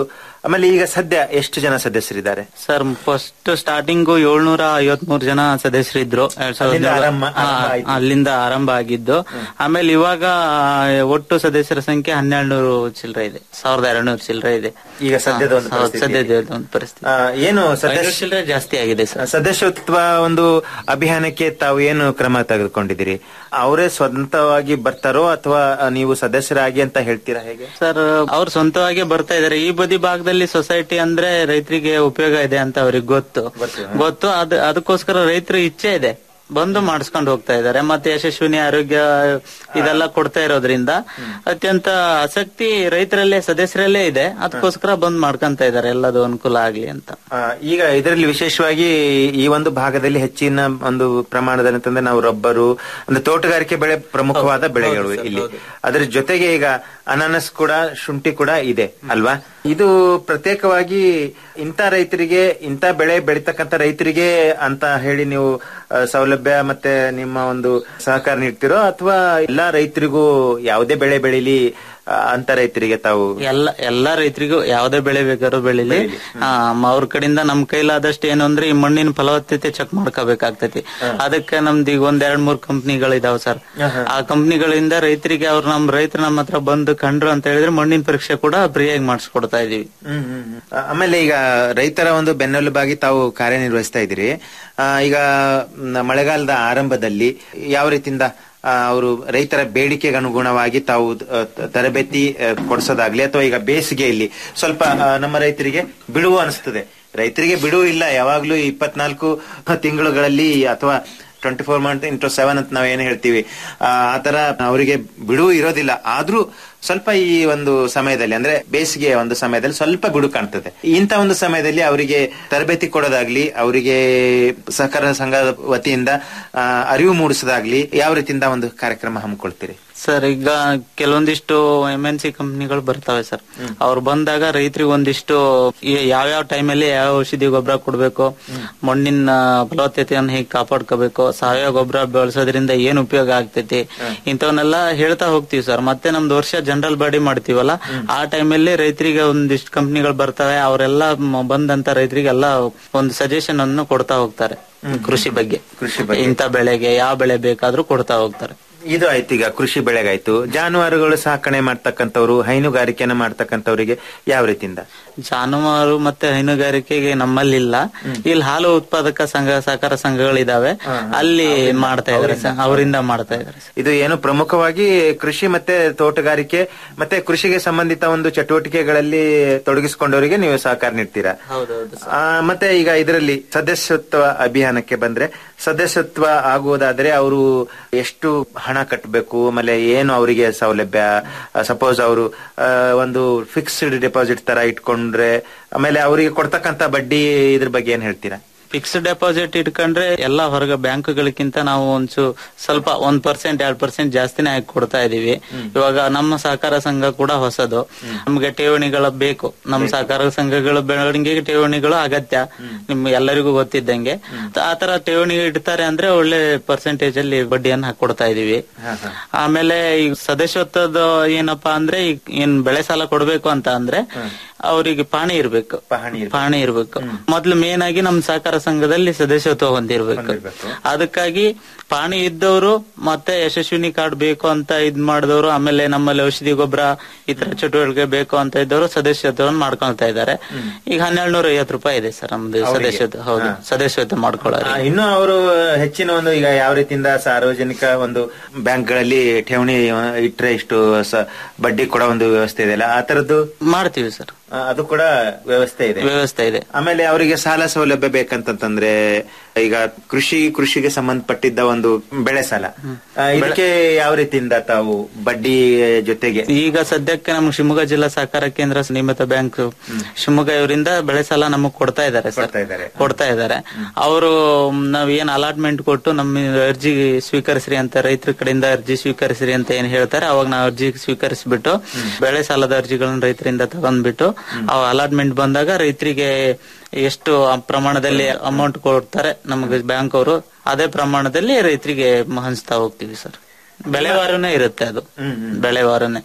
ಆಮೇಲೆ ಈಗ ಸದ್ಯ ಎಷ್ಟು ಜನ ಸದಸ್ಯರಿದ್ದಾರೆ ಸರ್ ಫಸ್ಟ್ ಸ್ಟಾರ್ಟಿಂಗು ಏಳ್ನೂರ ಐವತ್ಮೂರು ಜನ ಸದಸ್ಯರಿದ್ರು ಎರಡ್ ಸಾವಿರದ ಅಲ್ಲಿಂದ ಹದಿನೇಳು- ಆರಂಭ- ಹಾ, ಆರಂಭ ಆಯ್ತು. ಅಲ್ಲಿಂದ ಆರಂಭ ಆಗಿದ್ದು ಆಮೇಲೆ ಇವಾಗ ಆ, ಒಟ್ಟು ಸದಸ್ಯರ ಸಂಖ್ಯೆ ಹನ್ನೆರಡು ಚಿಲ್ಲರೆ ಇದೆ ಸಾವಿರದ ಎರಡ್ನೂರು ಚಿಲ್ಲರೆ ಇದೆ ಈಗ ಸದ್ಯದ ಒಂದು ಹಾ, ಹೌದು, ಪರಿಸ್ಥಿತಿ. ಸದ್ಯದ ಒಂದು ಪರಿಸ್ಥಿತಿ ಆ, ಏನು ಐನೂರು ಸದಸ್ಯ ಚಿಲ್ಲರೆ ಜಾಸ್ತಿ ಆಗಿದೆ ಸರ್ ಸದಸ್ಯತ್ವ ಒಂದು ಅಭಿಯಾನಕ್ಕೆ ತಾವು ಏನು ಕ್ರಮ ತೆಗೆದುಕೊಂಡಿದ್ದೀರಿ ಅವರೇ ಸ್ವಂತವಾಗಿ ಬರ್ತಾರೋ ಅಥವಾ ನೀವು ಸದಸ್ಯರಾಗಿ ಅಂತ ಹೇಳ್ತೀರಾ ಹೇಗೆ ಸರ್ ಅವ್ರು ಸ್ವಂತವಾಗಿ ಬರ್ತಾ ಇದಾರೆ ಈ ಬದಿ ಭಾಗದಲ್ಲಿ ಸೊಸೈಟಿ ಅಂದ್ರೆ ರೈತರಿಗೆ ಉಪಯೋಗ ಇದೆ ಅಂತ ಅವ್ರಿಗೆ ಗೊತ್ತು ಗೊತ್ತು ಅದ್ ಅದಕ್ಕೋಸ್ಕರ ರೈತರ ಇಚ್ಛೆ ಇದೆ ಬಂದು ಮಾಡಿಸ್ಕೊಂಡು ಹೋಗ್ತಾ ಇದ್ದಾರೆ ಮತ್ತೆ ಯಶಸ್ವಿನಿ ಆರೋಗ್ಯ ಇದೆಲ್ಲ ಕೊಡ್ತಾ ಇರೋದ್ರಿಂದ ಅತ್ಯಂತ ಆಸಕ್ತಿ ರೈತರಲ್ಲೇ ಸದಸ್ಯರಲ್ಲೇ ಇದೆ ಅದಕ್ಕೋಸ್ಕರ ಬಂದ್ ಮಾಡ್ಕೊಂತ ಇದ್ದಾರೆ ಎಲ್ಲದು ಅನುಕೂಲ ಆಗ್ಲಿ ಅಂತ ಆ, ಈಗ ಇದರಲ್ಲಿ ವಿಶೇಷವಾಗಿ ಈ ಒಂದು ಭಾಗದಲ್ಲಿ ಹೆಚ್ಚಿನ ಒಂದು ಪ್ರಮಾಣದಲ್ಲಿ ಅಂತಂದ್ರೆ ನಾವು ರಬ್ಬರು ಅಂದ್ರೆ ತೋಟಗಾರಿಕೆ ಬೆಳೆ ಪ್ರಮುಖವಾದ ಬೆಳೆಗಳು ಇಲ್ಲಿ ಅದರ ಜೊತೆಗೆ ಈಗ ಅನಾನಸ್ ಕೂಡ ಶುಂಠಿ ಕೂಡ ಇದೆ ಅಲ್ವಾ ಇದು ಪ್ರತ್ಯೇಕವಾಗಿ ಇಂಥ ರೈತರಿಗೆ ಇಂಥ ಬೆಳೆ ಬೆಳಿತಕ್ಕಂತ ರೈತರಿಗೆ ಅಂತ ಹೇಳಿ ನೀವು ಆ, ಸೌಲಭ್ಯ ಮತ್ತೆ ನಿಮ್ಮ ಒಂದು ಸಹಕಾರ ನೀಡ್ತಿರೋ ಅಥವಾ ಎಲ್ಲಾ ರೈತರಿಗೂ ಯಾವುದೇ ಬೆಳೆ ಬೆಳಿಲಿ ಆ, ಅಂತ ರೈತರಿಗೆ ತಾವು ಎಲ್ಲ ಎಲ್ಲಾ ರೈತರಿಗೂ ಯಾವ್ದೇ ಬೆಳೆ ಬೇಕಾದ್ರೂ ಬೆಳಿಲಿ ಆ, ಮ- ಅವ್ರ ಕಡೆಯಿಂದ ನಮ್ ಕೈಲಾದಷ್ಟು ಏನು ಅಂದ್ರೆ ಈ ಮಣ್ಣಿನ ಫಲವತ್ತತೆ ಚೆಕ್ ಮಾಡ್ಕೋಬೇಕಾಗ್ತೈತಿ ಅದಕ್ಕೆ ನಮ್ದು ಈಗ ಒಂದ್ ಎರಡ್ ಮೂರ್ ಕಂಪ್ನಿಗಳಿದಾವ್ ಸರ್ ಆ ಕಂಪ್ನಿಗಳಿಂದ ರೈತರಿಗೆ ಅವ್ರು ನಮ್ ರೈತರು ನಮ್ಮ ಹತ್ರ ಬಂದು ಕಂಡ್ರು ಅಂತ ಹೇಳಿದ್ರೆ ಮಣ್ಣಿನ ಪರೀಕ್ಷೆ ಕೂಡ ಫ್ರೀಯಾಗಿ ಮಾಡಿಸ್ಕೊಡ್ತಾ ಇದೀವಿ ಹ್ಮ್ ಹ್ಮ್ ಹ್ಮ್. ಆ- ಆಮೇಲೆ ಈಗ ರೈತರ ಒಂದು ಬೆನ್ನೆಲುಬಾಗಿ ತಾವು ಕಾರ್ಯನಿರ್ವಹಿಸ್ತಾ ಇದ್ದೀರಿ ಆ, ಈಗ ಮ್, ಮಳೆಗಾಲದ ಆರಂಭದಲ್ಲಿ ಯಾವ ರೀತಿಯಿಂದ ಅವರು ರೈತರ ಬೇಡಿಕೆಗೆ ಅನುಗುಣವಾಗಿ ತಾವು ಆ, ತ- ತರಬೇತಿ ಆ, ಕೊಡ್ಸೋದಾಗ್ಲಿ ಅಥವಾ ಈಗ ಬೇಸಿಗೆಯಲ್ಲಿ ಸ್ವಲ್ಪ ಆ, ನಮ್ಮ ರೈತರಿಗೆ ಬಿಡುವು ಅನಿಸ್ತದೆ ರೈತರಿಗೆ ಬಿಡುವು ಇಲ್ಲ ಯಾವಾಗ್ಲೂ ಇಪ್ಪತ್ನಾಲ್ಕು ತಿಂಗಳುಗಳಲ್ಲಿ ಅಥವಾ twenty four month into seven ಅಂತ ನಾವ್ ಏನ್ ಹೇಳ್ತೀವಿ ಆ ಆ ತರ ಅವರಿಗೆ ಬಿಡುವು ಇರೋದಿಲ್ಲ ಆದ್ರೂ ಸ್ವಲ್ಪ ಈ ಒಂದು ಸಮಯದಲ್ಲಿ ಅಂದ್ರೆ ಬೇಸಿಗೆಯ ಒಂದು ಸಮಯದಲ್ಲಿ ಸ್ವಲ್ಪ ಬಿಡು ಕಾಣ್ತದೆ ಇಂಥ ಒಂದು ಸಮಯದಲ್ಲಿ ಅವರಿಗೆ ತರಬೇತಿ ಕೊಡೋದಾಗ್ಲಿ ಅವರಿಗೆ ಸಹಕಾರ ಸಂಘದ ವತಿಯಿಂದ ಆ, ಅರಿವು ಮೂಡಿಸೋದಾಗ್ಲಿ ಯಾವ ರೀತಿಯಿಂದ ಒಂದು ಕಾರ್ಯಕ್ರಮ ಹಮ್ಮಿಕೊಳ್ತೀರಿ ಸರ್ ಈಗ ಕೆಲವೊಂದಿಷ್ಟು ಎಂ ಎನ್ ಸಿ ಕಂಪ್ನಿಗಳು ಬರ್ತವೆ ಸರ್ ಅವ್ರು ಬಂದಾಗ ರೈತರಿಗೆ ಒಂದಿಷ್ಟು ಈ- ಯಾವ್ಯಾವ ಟೈಮಲ್ಲಿ ಯಾವ ಔಷಧಿ ಗೊಬ್ಬರ ಕೊಡ್ಬೇಕು ಮಣ್ಣಿನ ಫಲವತ್ತತೆಯನ್ನು ಹೇಗೆ ಕಾಪಾಡ್ಕೋಬೇಕು ಸಾವಯವ ಗೊಬ್ಬರ ಬಳಸೋದ್ರಿಂದ ಏನ್ ಉಪಯೋಗ ಆಗ್ತೈತಿ ಇಂಥವನ್ನೆಲ್ಲ ಹೇಳ್ತಾ ಹೋಗ್ತೀವಿ ಸರ್ ಮತ್ತೆ ನಮ್ದು ವರ್ಷ ಜನರಲ್ ಬಾಡಿ ಮಾಡ್ತೀವಲ್ಲ ಆ ಟೈಮಲ್ಲಿ ರೈತರಿಗೆ ಒಂದಿಷ್ಟು ಕಂಪ್ನಿಗಳು ಬರ್ತವೆ ಅವರೆಲ್ಲ ಬಂದಂತ ರೈತರಿಗೆಲ್ಲ ಒಂದು ಸಜೆಷನ್ ಅನ್ನು ಕೊಡ್ತಾ ಹೋಗ್ತಾರೆ ಕೃಷಿ ಬಗ್ಗೆ ಕೃಷಿ ಬಗ್ಗೆ. ಇಂಥ ಬೆಳೆಗೆ ಯಾವ ಬೆಳೆ ಬೇಕಾದ್ರೂ ಕೊಡ್ತಾ ಹೋಗ್ತಾರೆ ಇದು ಆಯ್ತು ಈಗ ಕೃಷಿ ಬೆಳೆಗಾಯ್ತು ಜಾನುವಾರುಗಳು ಸಾಕಣೆ ಮಾಡ್ತಕ್ಕಂಥವ್ರು ಹೈನುಗಾರಿಕೆನ ಮಾಡ್ತಕ್ಕಂಥವ್ರಿಗೆ ಯಾವ ರೀತಿಯಿಂದ ಜಾನುವಾರು ಮತ್ತೆ ಹೈನುಗಾರಿಕೆಗೆ ನಮ್ಮಲ್ಲಿಲ್ಲ ಇಲ್ಲಿ ಹಾಲು ಉತ್ಪಾದಕ ಸಂಘ ಸಹಕಾರ ಸಂಘಗಳಿದಾವೆ ಅಲ್ಲಿ ಮಾಡ್ತಾ ಇದಾರೆ ಸರ್ ಅವರಿಂದ ಮಾಡ್ತಾ ಇದಾರೆ ಸರ್. ಇದು ಏನು ಪ್ರಮುಖವಾಗಿ ಕೃಷಿ ಮತ್ತೆ ತೋಟಗಾರಿಕೆ ಮತ್ತೆ ಕೃಷಿಗೆ ಸಂಬಂಧಿತ ಒಂದು ಚಟುವಟಿಕೆಗಳಲ್ಲಿ ತೊಡಗಿಸಿಕೊಂಡವರಿಗೆ ನೀವು ಸಹಕಾರ ನೀಡ್ತೀರಾ ಆ, ಮತ್ತೆ ಈಗ ಇದರಲ್ಲಿ ಸದಸ್ಯತ್ವ ಅಭಿಯಾನಕ್ಕೆ ಬಂದ್ರೆ ಸದಸ್ಯತ್ವ ಆಗುವುದಾದ್ರೆ ಅವರು ಎಷ್ಟು ಹಣ ಕಟ್ಟಬೇಕು ಆಮೇಲೆ ಏನು ಅವರಿಗೆ ಸೌಲಭ್ಯ ಸಪೋಸ್ ಅವರು ಒಂದು ಫಿಕ್ಸ್ಡ್ ಡೆಪಾಸಿಟ್ ತರ ಇಟ್ಕೊಂಡ್ರೆ ಆಮೇಲೆ ಅವರಿಗೆ ಕೊಡ್ತಕ್ಕಂತ ಬಡ್ಡಿ ಇದ್ರ ಬಗ್ಗೆ ಏನ್ ಹೇಳ್ತೀರಾ ಫಿಕ್ಸ್ಡ್ ಡೆಪಾಸಿಟ್ ಇಟ್ಕೊಂಡ್ರೆ ಎಲ್ಲಾ ಹೊರಗ ಬ್ಯಾಂಕ್ಗಳಿಗಿಂತ ನಾವು ಒಂಚು ಸ್ವಲ್ಪ ಒಂದ್ ಪರ್ಸೆಂಟ್ ಎರಡ್ ಪರ್ಸೆಂಟ್ ಜಾಸ್ತಿನೇ ಹಾಕಿ ಕೊಡ್ತಾ ಇದೀವಿ ಇವಾಗ ನಮ್ಮ ಸಹಕಾರ ಸಂಘ ಕೂಡ ಹೊಸದು ನಮ್ಗೆ ಠೇವಣಿಗಳ ಬೇಕು ನಮ್ಮ ಸಹಕಾರ ಸಂಘಗಳ ಬೆಳವಣಿಗೆಗೆ ಠೇವಣಿಗಳು ಅಗತ್ಯ ನಿಮ್ಗೆ ಎಲ್ಲರಿಗೂ ಗೊತ್ತಿದ್ದಂಗೆ ಆ ತರ ಠೇವಣಿ ಇಡ್ತಾರೆ ಅಂದ್ರೆ ಒಳ್ಳೆ ಪರ್ಸೆಂಟೇಜ್ ಅಲ್ಲಿ ಬಡ್ಡಿಯನ್ನು ಹಾಕಿ ಕೊಡ್ತಾ ಇದೀವಿ ಆಮೇಲೆ ಈಗ ಸದಸ್ಯತ್ವದ ಏನಪ್ಪಾ ಅಂದ್ರೆ ಈಗ ಏನ್ ಬೆಳೆ ಸಾಲ ಕೊಡ್ಬೇಕು ಅಂತ ಅಂದ್ರೆ ಅವರಿಗೆ ಪಾಣಿ ಇರ್ಬೇಕು ಪಾಣಿ ಇರ್ಬೇಕು ಮೊದ್ಲು ಮೇನ್ ಆಗಿ ನಮ್ ಸಹಕಾರ ಸಂಘದಲ್ಲಿ ಸದಸ್ಯತ್ವ ಹೊಂದಿರ್ಬೇಕು ಅದಕ್ಕಾಗಿ ಪಾಣಿ ಇದ್ದವರು ಮತ್ತೆ ಯಶಸ್ವಿನಿ ಕಾರ್ಡ್ ಬೇಕು ಅಂತ ಇದ್ ಮಾಡಿದವರು ಆಮೇಲೆ ನಮ್ಮಲ್ಲಿ ಔಷಧಿ ಗೊಬ್ಬರ ಇತರ ಚಟುವಟಿಕೆ ಬೇಕು ಅಂತ ಇದ್ದವರು ಸದಸ್ಯತ್ವವನ್ನು ಮಾಡ್ಕೊಳ್ತಾ ಇದ್ದಾರೆ ಈಗ ಹನ್ನೆರಡು ನೂರ ಐವತ್ತು ರೂಪಾಯಿ ಇದೆ ಸರ್ ನಮ್ದು ಅವ್ರಿಗೆ? ಸದಸ್ಯತ್ವ ಹೌದು ಹಾ. ಸದಸ್ಯತ್ವ ಮಾಡ್ಕೊಳ್ಳೋರು ಆ, ಇನ್ನು ಅವರು ಹೆಚ್ಚಿನ ಒಂದು ಈಗ ಯಾವ ರೀತಿಯಿಂದ ಸಾರ್ವಜನಿಕ ಒಂದು ಬ್ಯಾಂಕ್ಗಳಲ್ಲಿ ಠೇವಣಿ ಆ, ಇಟ್ರೆ ಇಷ್ಟು ಸ- ಬಡ್ಡಿ ಕೊಡೋ ಒಂದು ವ್ಯವಸ್ಥೆ ಇದೆಯಲ್ಲ ಆ ತರದ್ದು ಮಾಡ್ತೀವಿ ಸರ್ ಆ, ಅದು ಕೂಡ ವ್ಯವಸ್ಥೆ ಇದೆ ವ್ಯವಸ್ಥೆ ಇದೆ ಆಮೇಲೆ ಅವರಿಗೆ ಸಾಲ ಸೌಲಭ್ಯ ಬೇಕಂತಂದ್ರೆ ಈಗ ಕೃಷಿ ಕೃಷಿಗೆ ಸಂಬಂಧಪಟ್ಟಿದ್ದ ಒಂದು ಬೆಳೆ ಸಾಲ ಆ, ಇದಕ್ಕೆ ಯಾವ ರೀತಿಯಿಂದ ತಾವು ಬಡ್ಡಿ ಜೊತೆಗೆ ಈಗ ಸದ್ಯಕ್ಕೆ ನಮ್ಗೆ ಶಿವಮೊಗ್ಗ ಜಿಲ್ಲಾ ಸಹಕಾರ ಕೇಂದ್ರ ನಿಯಮಿತ ಬ್ಯಾಂಕ್ ಶಿವಮೊಗ್ಗ ಇವರಿಂದ ಬೆಳೆ ಸಾಲ ನಮಗ್ ಕೊಡ್ತಾ ಇದ್ದಾರೆ ಸರ್ ಕೊಡ್ತಾ ಇದ್ದಾರೆ ಅವರು ನಾವ್ ಏನ್ ಅಲಾಟ್ಮೆಂಟ್ ಕೊಟ್ಟು ನಮ್ಮ ಅರ್ಜಿ ಸ್ವೀಕರಿಸ್ರಿ ಅಂತ ರೈತರ ಕಡೆಯಿಂದ ಅರ್ಜಿ ಸ್ವೀಕರಿಸ್ರಿ ಅಂತ ಏನ್ ಹೇಳ್ತಾರೆ ಅವಾಗ ನಾವು ಅರ್ಜಿ ಸ್ವೀಕರಿಸ್ಬಿಟ್ಟು ಬೆಳೆ ಸಾಲದ ಅರ್ಜಿಗಳನ್ನ ರೈತರಿಂದ ತಗೊಂಡ್ಬಿಟ್ಟು ಅವ್ ಅಲಾಟ್ಮೆಂಟ್ ಬಂದಾಗ ರೈತರಿಗೆ ಎಷ್ಟು ಆ ಪ್ರಮಾಣದಲ್ಲಿ ಅಮೌಂಟ್ ಕೊಡ್ತಾರೆ ನಮಗೆ ಬ್ಯಾಂಕ್ ಅವರು ಅದೇ ಪ್ರಮಾಣದಲ್ಲಿ ರೈತರಿಗೆ ಹಂಚ್ತಾ ಹೋಗ್ತೀವಿ ಸರ್ ಬೆಳೆವಾರನೇ ಇರುತ್ತೆ ಅದು ಬೆಳೆವಾರನೇ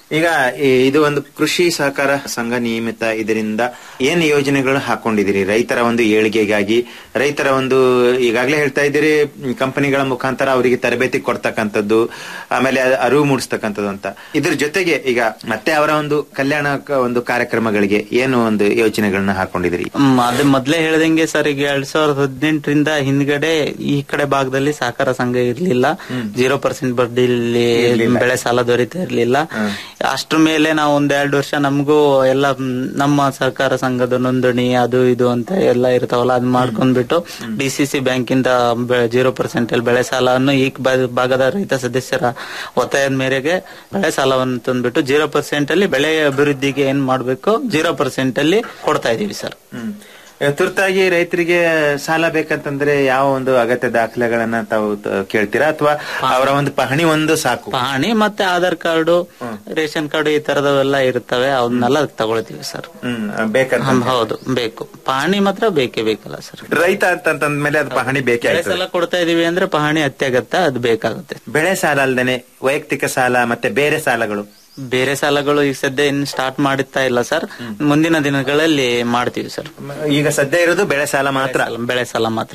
ಈಗ ಈ- ಇದು ಒಂದು ಕೃಷಿ ಸಹಕಾರ ಸಂಘ ನಿಯಮಿತ ಇದರಿಂದ ಏನ್ ಯೋಜನೆಗಳು ಹಾಕೊಂಡಿದ್ದೀರಿ ರೈತರ ಒಂದು ಏಳಿಗೆಗಾಗಿ ರೈತರ ಒಂದು ಈಗಾಗಲೇ ಹೇಳ್ತಾ ಇದ್ದೀರಿ ಮ್, ಕಂಪನಿಗಳ ಮುಖಾಂತರ ಅವರಿಗೆ ತರಬೇತಿ ಕೊಡ್ತಕ್ಕಂಥದ್ದು ಆಮೇಲೆ ಅ- ಅರಿವು ಮೂಡಿಸ್ತಕ್ಕಂಥದ್ದು ಅಂತ ಇದ್ರ ಜೊತೆಗೆ ಈಗ ಮತ್ತೆ ಅವರ ಒಂದು ಕಲ್ಯಾಣ ಕ- ಒಂದು ಕಾರ್ಯಕ್ರಮಗಳಿಗೆ ಏನು ಒಂದು ಯೋಜನೆಗಳನ್ನ ಹಾಕೊಂಡಿದ್ದೀರಿ ಹ್ಮ್, ಅದೇ ಮೊದ್ಲೇ ಹೇಳ್ದಂಗೆ ಸರ್ ಈಗ ಎರಡ್ ಸಾವಿರದ ಹದಿನೆಂಟರಿಂದ ಹಿಂದ್ಗಡೆ ಈ ಕಡೆ ಭಾಗದಲ್ಲಿ ಸಹಕಾರ ಸಂಘ ಇರ್ಲಿಲ್ಲ ಜೀರೋ ಪರ್ಸೆಂಟ್ ಬಡ್ಡಿಲಿ ಬೆಳೆ ಸಾಲ ದೊರೀತಾ ಇರ್ಲಿಲ್ಲ ಅಷ್ಟ್ರ ಮೇಲೆ ನಾವು ಒಂದ್ ಎರಡು ವರ್ಷ ನಮಗೂ ಎಲ್ಲ ಮ್, ನಮ್ಮ ಸಹಕಾರ ಸಂಘದ ನೋಂದಣಿ ಅದು ಇದು ಅಂತ ಎಲ್ಲ ಇರ್ತಾವಲ್ಲ ಅದ್ ಮಾಡ್ಕೊಂಡ್ಬಿಟ್ಟು ಡಿ ಸಿ ಸಿ ಬ್ಯಾಂಕಿಂದ ಜೀರೋ ಪರ್ಸೆಂಟ್ ಅಲ್ಲಿ ಬೆಳೆ ಸಾಲವನ್ನು ಈ ಬ- ಭಾಗದ ರೈತ ಸದಸ್ಯರ ಒತ್ತಾಯದ ಮೇರೆಗೆ ಬೆಳೆ ಸಾಲವನ್ನು ತಂದ್ಬಿಟ್ಟು ಜೀರೋ ಪರ್ಸೆಂಟ್ ಅಲ್ಲಿ ಬೆಳೆ ಅಭಿವೃದ್ಧಿಗೆ ಏನ್ ಮಾಡ್ಬೇಕು ಜೀರೋ ಪರ್ಸೆಂಟ್ ಅಲ್ಲಿ ಕೊಡ್ತಾ ಇದೀವಿ ಸರ್ ಹ್ಮ್. ಈಗ ತುರ್ತಾಗಿ ರೈತರಿಗೆ ಸಾಲ ಬೇಕಂತಂದ್ರೆ ಯಾವ ಒಂದು ಅಗತ್ಯ ದಾಖಲೆಗಳನ್ನ ತಾವು ತ- ಕೇಳ್ತೀರಾ ಅಥವಾ ಅವರ ಒಂದು ಪಹಣಿ ಒಂದು ಸಾಕು ಪಹಣಿ ಮತ್ತೆ ಆಧಾರ್ ಕಾರ್ಡು ರೇಷನ್ ಕಾರ್ಡ್ ಈ ತರದವೆಲ್ಲ ಇರ್ತವೆ ಅವನ್ನೆಲ್ಲ ತಗೊಳ್ತೀವಿ ಸರ್ ಹ್ಮ್ ಬೇಕಂತ ಹ್ಮ್, ಹೌದು ಬೇಕು ಪಹಣಿ ಮಾತ್ರ ಬೇಕೇ ಬೇಕಲ್ಲ ಸರ್ ರೈತ ಅಂತಂದ್ಮೇಲೆ ಅದು ಪಹಣಿ ಬೇಕೇ ಬೆಳೆ ಆಗ್ತದೆ ಸಾಲ ಕೊಡ್ತಾ ಇದೀವಿ ಅಂದ್ರೆ ಪಹಣಿ ಅತ್ಯಗತ್ಯ ಅದು ಬೇಕಾಗುತ್ತೆ ಬೆಳೆ ಸಾಲ ಅಲ್ದೇನೆ ವೈಯಕ್ತಿಕ ಸಾಲ ಮತ್ತೆ ಬೇರೆ ಸಾಲಗಳು ಬೇರೆ ಸಾಲಗಳು ಈಗ ಸದ್ಯ ಇನ್ನು ಸ್ಟಾರ್ಟ್ ಮಾಡುತ್ತಾ ಇಲ್ಲ ಸರ್ ಮುಂದಿನ ದಿನಗಳಲ್ಲಿ ಮಾಡ್ತೀವಿ ಸರ್ ಈಗ ಸದ್ಯ ಇರೋದು ಬೆಳೆ ಸಾಲ ಮಾತ್ರ ಬೆಳೆ ಸಾಲ ಮಾತ್ರ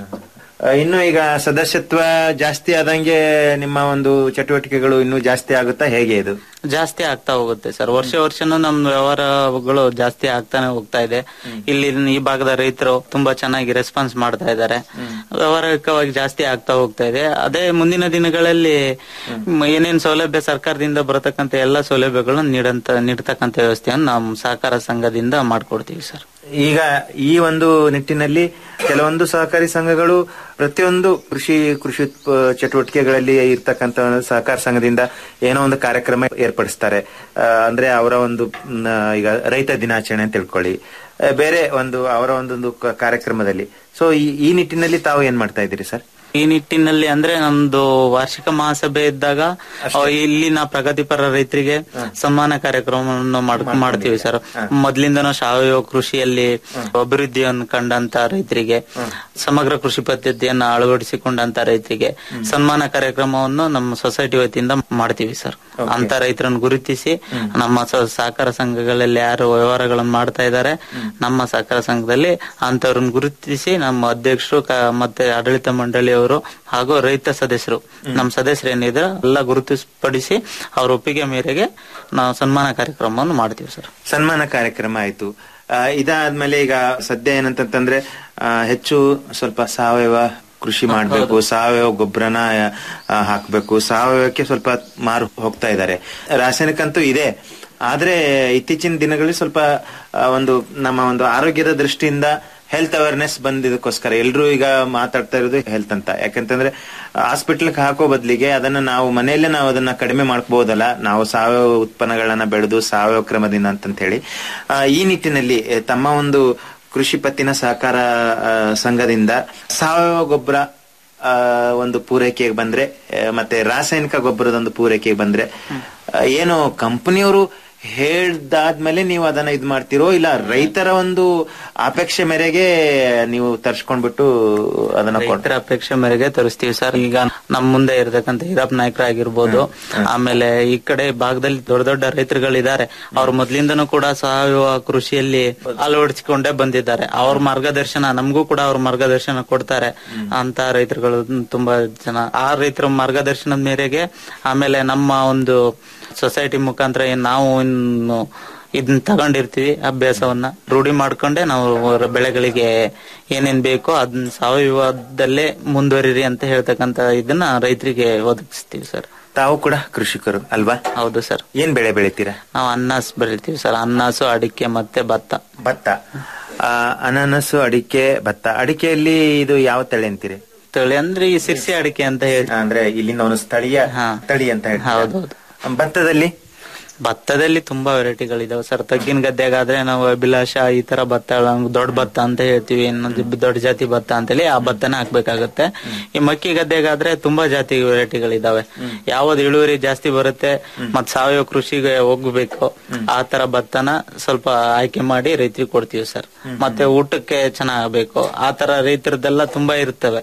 ಆ, ಇನ್ನು ಈಗ ಸದಸ್ಯತ್ವ ಜಾಸ್ತಿ ಆದಂಗೆ ನಿಮ್ಮ ಒಂದು ಚಟುವಟಿಕೆಗಳು ಇನ್ನೂ ಜಾಸ್ತಿ ಆಗುತ್ತಾ ಹೇಗೆ ಇದು ಜಾಸ್ತಿ ಆಗ್ತಾ ಹೋಗುತ್ತೆ ಸರ್ ವರ್ಷ ವರ್ಷನೂ ನಮ್ಮ ವ್ಯವಹಾರಗಳು ಜಾಸ್ತಿ ಆಗ್ತಾನೆ ಹೋಗ್ತಾ ಇದೆ ಇಲ್ಲಿ ಈ ಭಾಗದ ರೈತರು ತುಂಬಾ ಚೆನ್ನಾಗಿ ರೆಸ್ಪಾನ್ಸ್ ಮಾಡ್ತಾ ಇದ್ದಾರೆ ವ್ಯವಹಾರಿಕವಾಗಿ ಜಾಸ್ತಿ ಆಗ್ತಾ ಹೋಗ್ತಾ ಇದೆ ಅದೇ ಮುಂದಿನ ದಿನಗಳಲ್ಲಿ ಮ್, ಏನೇನ್ ಸೌಲಭ್ಯ ಸರ್ಕಾರದಿಂದ ಬರತಕ್ಕಂತ ಎಲ್ಲಾ ಸೌಲಭ್ಯಗಳನ್ನು ನೀಡಂತ ನೀಡತಕ್ಕಂತ ವ್ಯವಸ್ಥೆಯನ್ನು ನಾವು ಸಹಕಾರ ಸಂಘದಿಂದ ಮಾಡ್ಕೊಡ್ತೀವಿ ಸರ್ ಈಗ ಈ ಒಂದು ನಿಟ್ಟಿನಲ್ಲಿ ಕೆಲವೊಂದು ಸಹಕಾರಿ ಸಂಘಗಳು ಪ್ರತಿಯೊಂದು ಕೃಷಿ ಕೃಷಿ ಉತ್ಪ- ಚಟುವಟಿಕೆಗಳಲ್ಲಿ ಇರ್ತಕ್ಕಂಥ ಸಹಕಾರ ಸಂಘದಿಂದ ಏನೋ ಒಂದು ಕಾರ್ಯಕ್ರಮ ಏರ್ಪಡಿಸ್ತಾರೆ ಆ, ಅಂದ್ರೆ ಅವರ ಒಂದು ಮ್, ಈಗ ರೈತ ದಿನಾಚರಣೆ ಅಂತ ತಿಳ್ಕೊಳ್ಳಿ ಆ, ಬೇರೆ ಒಂದು ಅವರ ಒಂದೊಂದು ಕ- ಕಾರ್ಯಕ್ರಮದಲ್ಲಿ ಸೊ ಈ ನಿಟ್ಟಿನಲ್ಲಿ ತಾವು ಏನ್ ಮಾಡ್ತಾ ಇದ್ದೀರಿ ಸರ್ ಈ ನಿಟ್ಟಿನಲ್ಲಿ ಅಂದ್ರೆ ನಮ್ದು ವಾರ್ಷಿಕ ಮಹಾಸಭೆ ಇದ್ದಾಗ ಅಹ್, ಇಲ್ಲಿನ ಪ್ರಗತಿಪರ ರೈತರಿಗೆ ಸನ್ಮಾನ ಕಾರ್ಯಕ್ರಮವನ್ನು ಮಾಡ್- ಮಾಡ್ತೀವಿ ಸರ್ ಮೊದ್ಲಿಂದನೂ ಸಾವಯವ ಕೃಷಿಯಲ್ಲಿ ಅಭಿವೃದ್ಧಿಯನ್ನು ಕಂಡಂತ ರೈತರಿಗೆ ಸಮಗ್ರ ಕೃಷಿ ಪದ್ಧತಿಯನ್ನು ಅಳವಡಿಸಿಕೊಂಡಂತ ರೈತರಿಗೆ ಸನ್ಮಾನ ಕಾರ್ಯಕ್ರಮವನ್ನು ನಮ್ಮ ಸೊಸೈಟಿ ವತಿಯಿಂದ ಮಾಡ್ತೀವಿ ಸರ್ ಅಂತ ರೈತರನ್ನು ಗುರುತಿಸಿ ನಮ್ಮ ಸ- ಸಹಕಾರ ಸಂಘಗಳಲ್ಲಿ ಯಾರು ವ್ಯವಹಾರಗಳನ್ನು ಮಾಡ್ತಾ ಇದ್ದಾರೆ ನಮ್ಮ ಸಹಕಾರ ಸಂಘದಲ್ಲಿ ಅಂತವ್ರನ್ನ ಗುರುತಿಸಿ ನಮ್ಮ ಅಧ್ಯಕ್ಷರು ಕ- ಮತ್ತೆ ಆಡಳಿತ ಮಂಡಳಿಯವರು ಹಾಗೂ ರೈತ ಸದಸ್ಯರು ನಮ್ಮ ಸದಸ್ಯರು ಏನಿದ್ರೆ ಎಲ್ಲ ಗುರುತಿಸಪಡಿಸಿ ಅವ್ರ ಒಪ್ಪಿಗೆ ಮೇರೆಗೆ ನಾವು ಸನ್ಮಾನ ಕಾರ್ಯಕ್ರಮವನ್ನು ಮಾಡ್ತೀವಿ ಸರ್ ಸನ್ಮಾನ ಕಾರ್ಯಕ್ರಮ ಆಯ್ತು ಆ, ಇದಾದ್ಮೇಲೆ ಈಗ ಸದ್ಯ ಏನಂತಂತಂದ್ರೆ ಆ, ಹೆಚ್ಚು ಸ್ವಲ್ಪ ಸಾವಯವ ಕೃಷಿ ಮಾಡಬೇಕು ಸಾವಯವ ಗೊಬ್ಬರನ ಆ, ಹಾಕ್ಬೇಕು ಸಾವಯವಕ್ಕೆ ಸ್ವಲ್ಪ ಮಾರು ಹೋಗ್ತಾ ಇದ್ದಾರೆ ರಾಸಾಯನಿಕಂತೂ ಇದೆ ಆದ್ರೆ ಇತ್ತೀಚಿನ ದಿನಗಳಲ್ಲಿ ಸ್ವಲ್ಪ ಆ, ಒಂದು ನಮ್ಮ ಒಂದು ಆರೋಗ್ಯದ ದೃಷ್ಟಿಯಿಂದ ಹೆಲ್ತ್ ಅವೇರ್ನೆಸ್ ಬಂದಿದ್ದಕ್ಕೋಸ್ಕರ ಎಲ್ರು ಈಗ ಮಾತಾಡ್ತಾ ಇರೋದು ಹೆಲ್ತ್ ಅಂತ ಯಾಕಂತಂದ್ರೆ ಹಾಸ್ಪಿಟಲ್ ಹಾಕೋ ಬದಲಿಗೆ ಅದನ್ನ ನಾವು ಮನೆಯಲ್ಲೇ ನಾವು ಅದನ್ನ ಕಡಿಮೆ ಮಾಡ್ಬೋದಲ್ಲ ನಾವು ಸಾವಯವ ಉತ್ಪನ್ನಗಳನ್ನ ಬೆಳೆದು ಸಾವಯವ ಕ್ರಮದಿಂದ ಅಂತಂತ ಹೇಳಿ ಆ, ಈ ನಿಟ್ಟಿನಲ್ಲಿ ಎ, ತಮ್ಮ ಒಂದು ಕೃಷಿ ಪತ್ತಿನ ಸಹಕಾರ ಆ, ಸಂಘದಿಂದ ಸಾವಯವ ಗೊಬ್ಬರ ಆ, ಒಂದು ಪೂರೈಕೆಗೆ ಬಂದ್ರೆ ಆ, ಮತ್ತೆ ರಾಸಾಯನಿಕ ಗೊಬ್ಬರದ ಒಂದು ಪೂರೈಕೆಗೆ ಬಂದ್ರೆ ಆ, ಏನು ಕಂಪನಿಯವರು ಹೇಳ್ದಾದ್ಮೇಲೆ ನೀವು ಅದನ್ನ ಇದ್ ಮಾಡ್ತಿರೋ ಇಲ್ಲ ರೈತರ ಒಂದು ಅಪೇಕ್ಷೆ ಮೇರೆಗೆ ನೀವು ತರ್ಸ್ಕೊಂಡ್ಬಿಟ್ಟು ಅದನ್ನ ಕೊಡ್ ರೈತರ ಅಪೇಕ್ಷೆ ಮೇರೆಗೆ ತರಿಸ್ತೀವಿ ಸರ್ ಈಗ ನಮ್ಮ ಮುಂದೆ ಇರತಕ್ಕಂತ ಹೀರಪ್ಪ ನಾಯ್ಕರ ಆಗಿರ್ಬೋದು ಆಮೇಲೆ ಈ ಕಡೆ ಭಾಗದಲ್ಲಿ ದೊಡ್ಡ ದೊಡ್ಡ ರೈತರುಗಳಿದ್ದಾರೆ ಅವ್ರು ಮೊದ್ಲಿಂದನೂ ಕೂಡ ಸಾವಯವ ಕೃಷಿಯಲ್ಲಿ ಅಳವಡಿಸಿಕೊಂಡೇ ಬಂದಿದ್ದಾರೆ ಅವ್ರ ಮಾರ್ಗದರ್ಶನ ನಮಗೂ ಕೂಡ ಅವ್ರ ಮಾರ್ಗದರ್ಶನ ಕೊಡ್ತಾರೆ ಅಂತ ರೈತರುಗಳು ತುಂಬಾ ಜನ ಆ ರೈತರ ಮಾರ್ಗದರ್ಶನದ ಮೇರೆಗೆ ಆಮೇಲೆ ನಮ್ಮ ಒಂದು ಸೊಸೈಟಿ ಮುಖಾಂತರ ಏನ್ ನಾವು ಇನ್ನು ಇದನ್ನ ತಗೊಂಡಿರ್ತೀವಿ ಅಭ್ಯಾಸವನ್ನ ರೂಢಿ ಮಾಡ್ಕೊಂಡೆ ನಾವು ಅವರ ಬೆಳೆಗಳಿಗೆ ಏನೇನ್ ಬೇಕೋ ಅದನ್ನ ಸಾವಯವದಲ್ಲೇ ಮುಂದುವರಿರಿ ಅಂತ ಹೇಳ್ತಕ್ಕಂತ ಇದನ್ನ ರೈತರಿಗೆ ಒದಗಿಸ್ತೀವಿ ಸರ್ ತಾವು ಕೂಡ ಕೃಷಿಕರು ಅಲ್ವಾ ಹೌದು ಸರ್ ಏನ್ ಬೆಳೆ ಬೆಳಿತೀರಾ ನಾವು ಅನ್ನಾಸ್ ಬೆಳಿತೀವಿ ಸರ್ ಅನ್ನಾಸು ಅಡಿಕೆ ಮತ್ತೆ ಭತ್ತ ಭತ್ತ ಆ, ಅನಾನಸು ಅಡಿಕೆ ಭತ್ತ ಅಡಿಕೆಯಲ್ಲಿ ಇದು ಯಾವ ತಳಿ ಅಂತೀರಿ ತಳಿ ಅಂದ್ರೆ ಈ ಸಿರ್ಸಿ ಅಡಿಕೆ ಅಂತ ಹೇಳಿ ಅಂದ್ರೆ ಇಲ್ಲಿನ ಒಂದು ಸ್ಥಳೀಯ ತಳಿ ಅಂತ ಹೇಳಿ ಹೌದೌದು ಭತ್ತದಲ್ಲಿ ಭತ್ತದಲ್ಲಿ ತುಂಬಾ ವೆರೈಟಿಗಳಿದಾವೆ ಸರ್ ತಗ್ಗಿನ ಗದ್ದೆಗಾದ್ರೆ ನಾವು ಅಭಿಲಾಷ ಈ ತರ ಭತ್ತ ದೊಡ್ಡ ಭತ್ತ ಅಂತ ಹೇಳ್ತೀವಿ ಇನ್ನೊಂದು ದೊಡ್ಡ ಜಾತಿ ಭತ್ತ ಅಂತೇಳಿ ಆ ಭತ್ತನ ಹಾಕ್ಬೇಕಾಗತ್ತೆ ಈ ಮಕ್ಕಿ ಗದ್ದೆಗಾದ್ರೆ ತುಂಬಾ ಜಾತಿ ವೆರೈಟಿಗಳಿದಾವೆ ಯಾವ್ದು ಇಳುವರಿ ಜಾಸ್ತಿ ಬರುತ್ತೆ ಮತ್ ಸಾವಯವ ಕೃಷಿಗೆ ಹೋಗ್ಬೇಕು ಆ ತರ ಭತ್ತನ ಸ್ವಲ್ಪ ಆಯ್ಕೆ ಮಾಡಿ ರೈತರಿಗೆ ಕೊಡ್ತೀವಿ ಸರ್ ಮತ್ತೆ ಊಟಕ್ಕೆ ಚೆನ್ನಾಗಬೇಕು ಆ ತರ ರೈತರದ್ದೆಲ್ಲ ತುಂಬಾ ಇರ್ತವೆ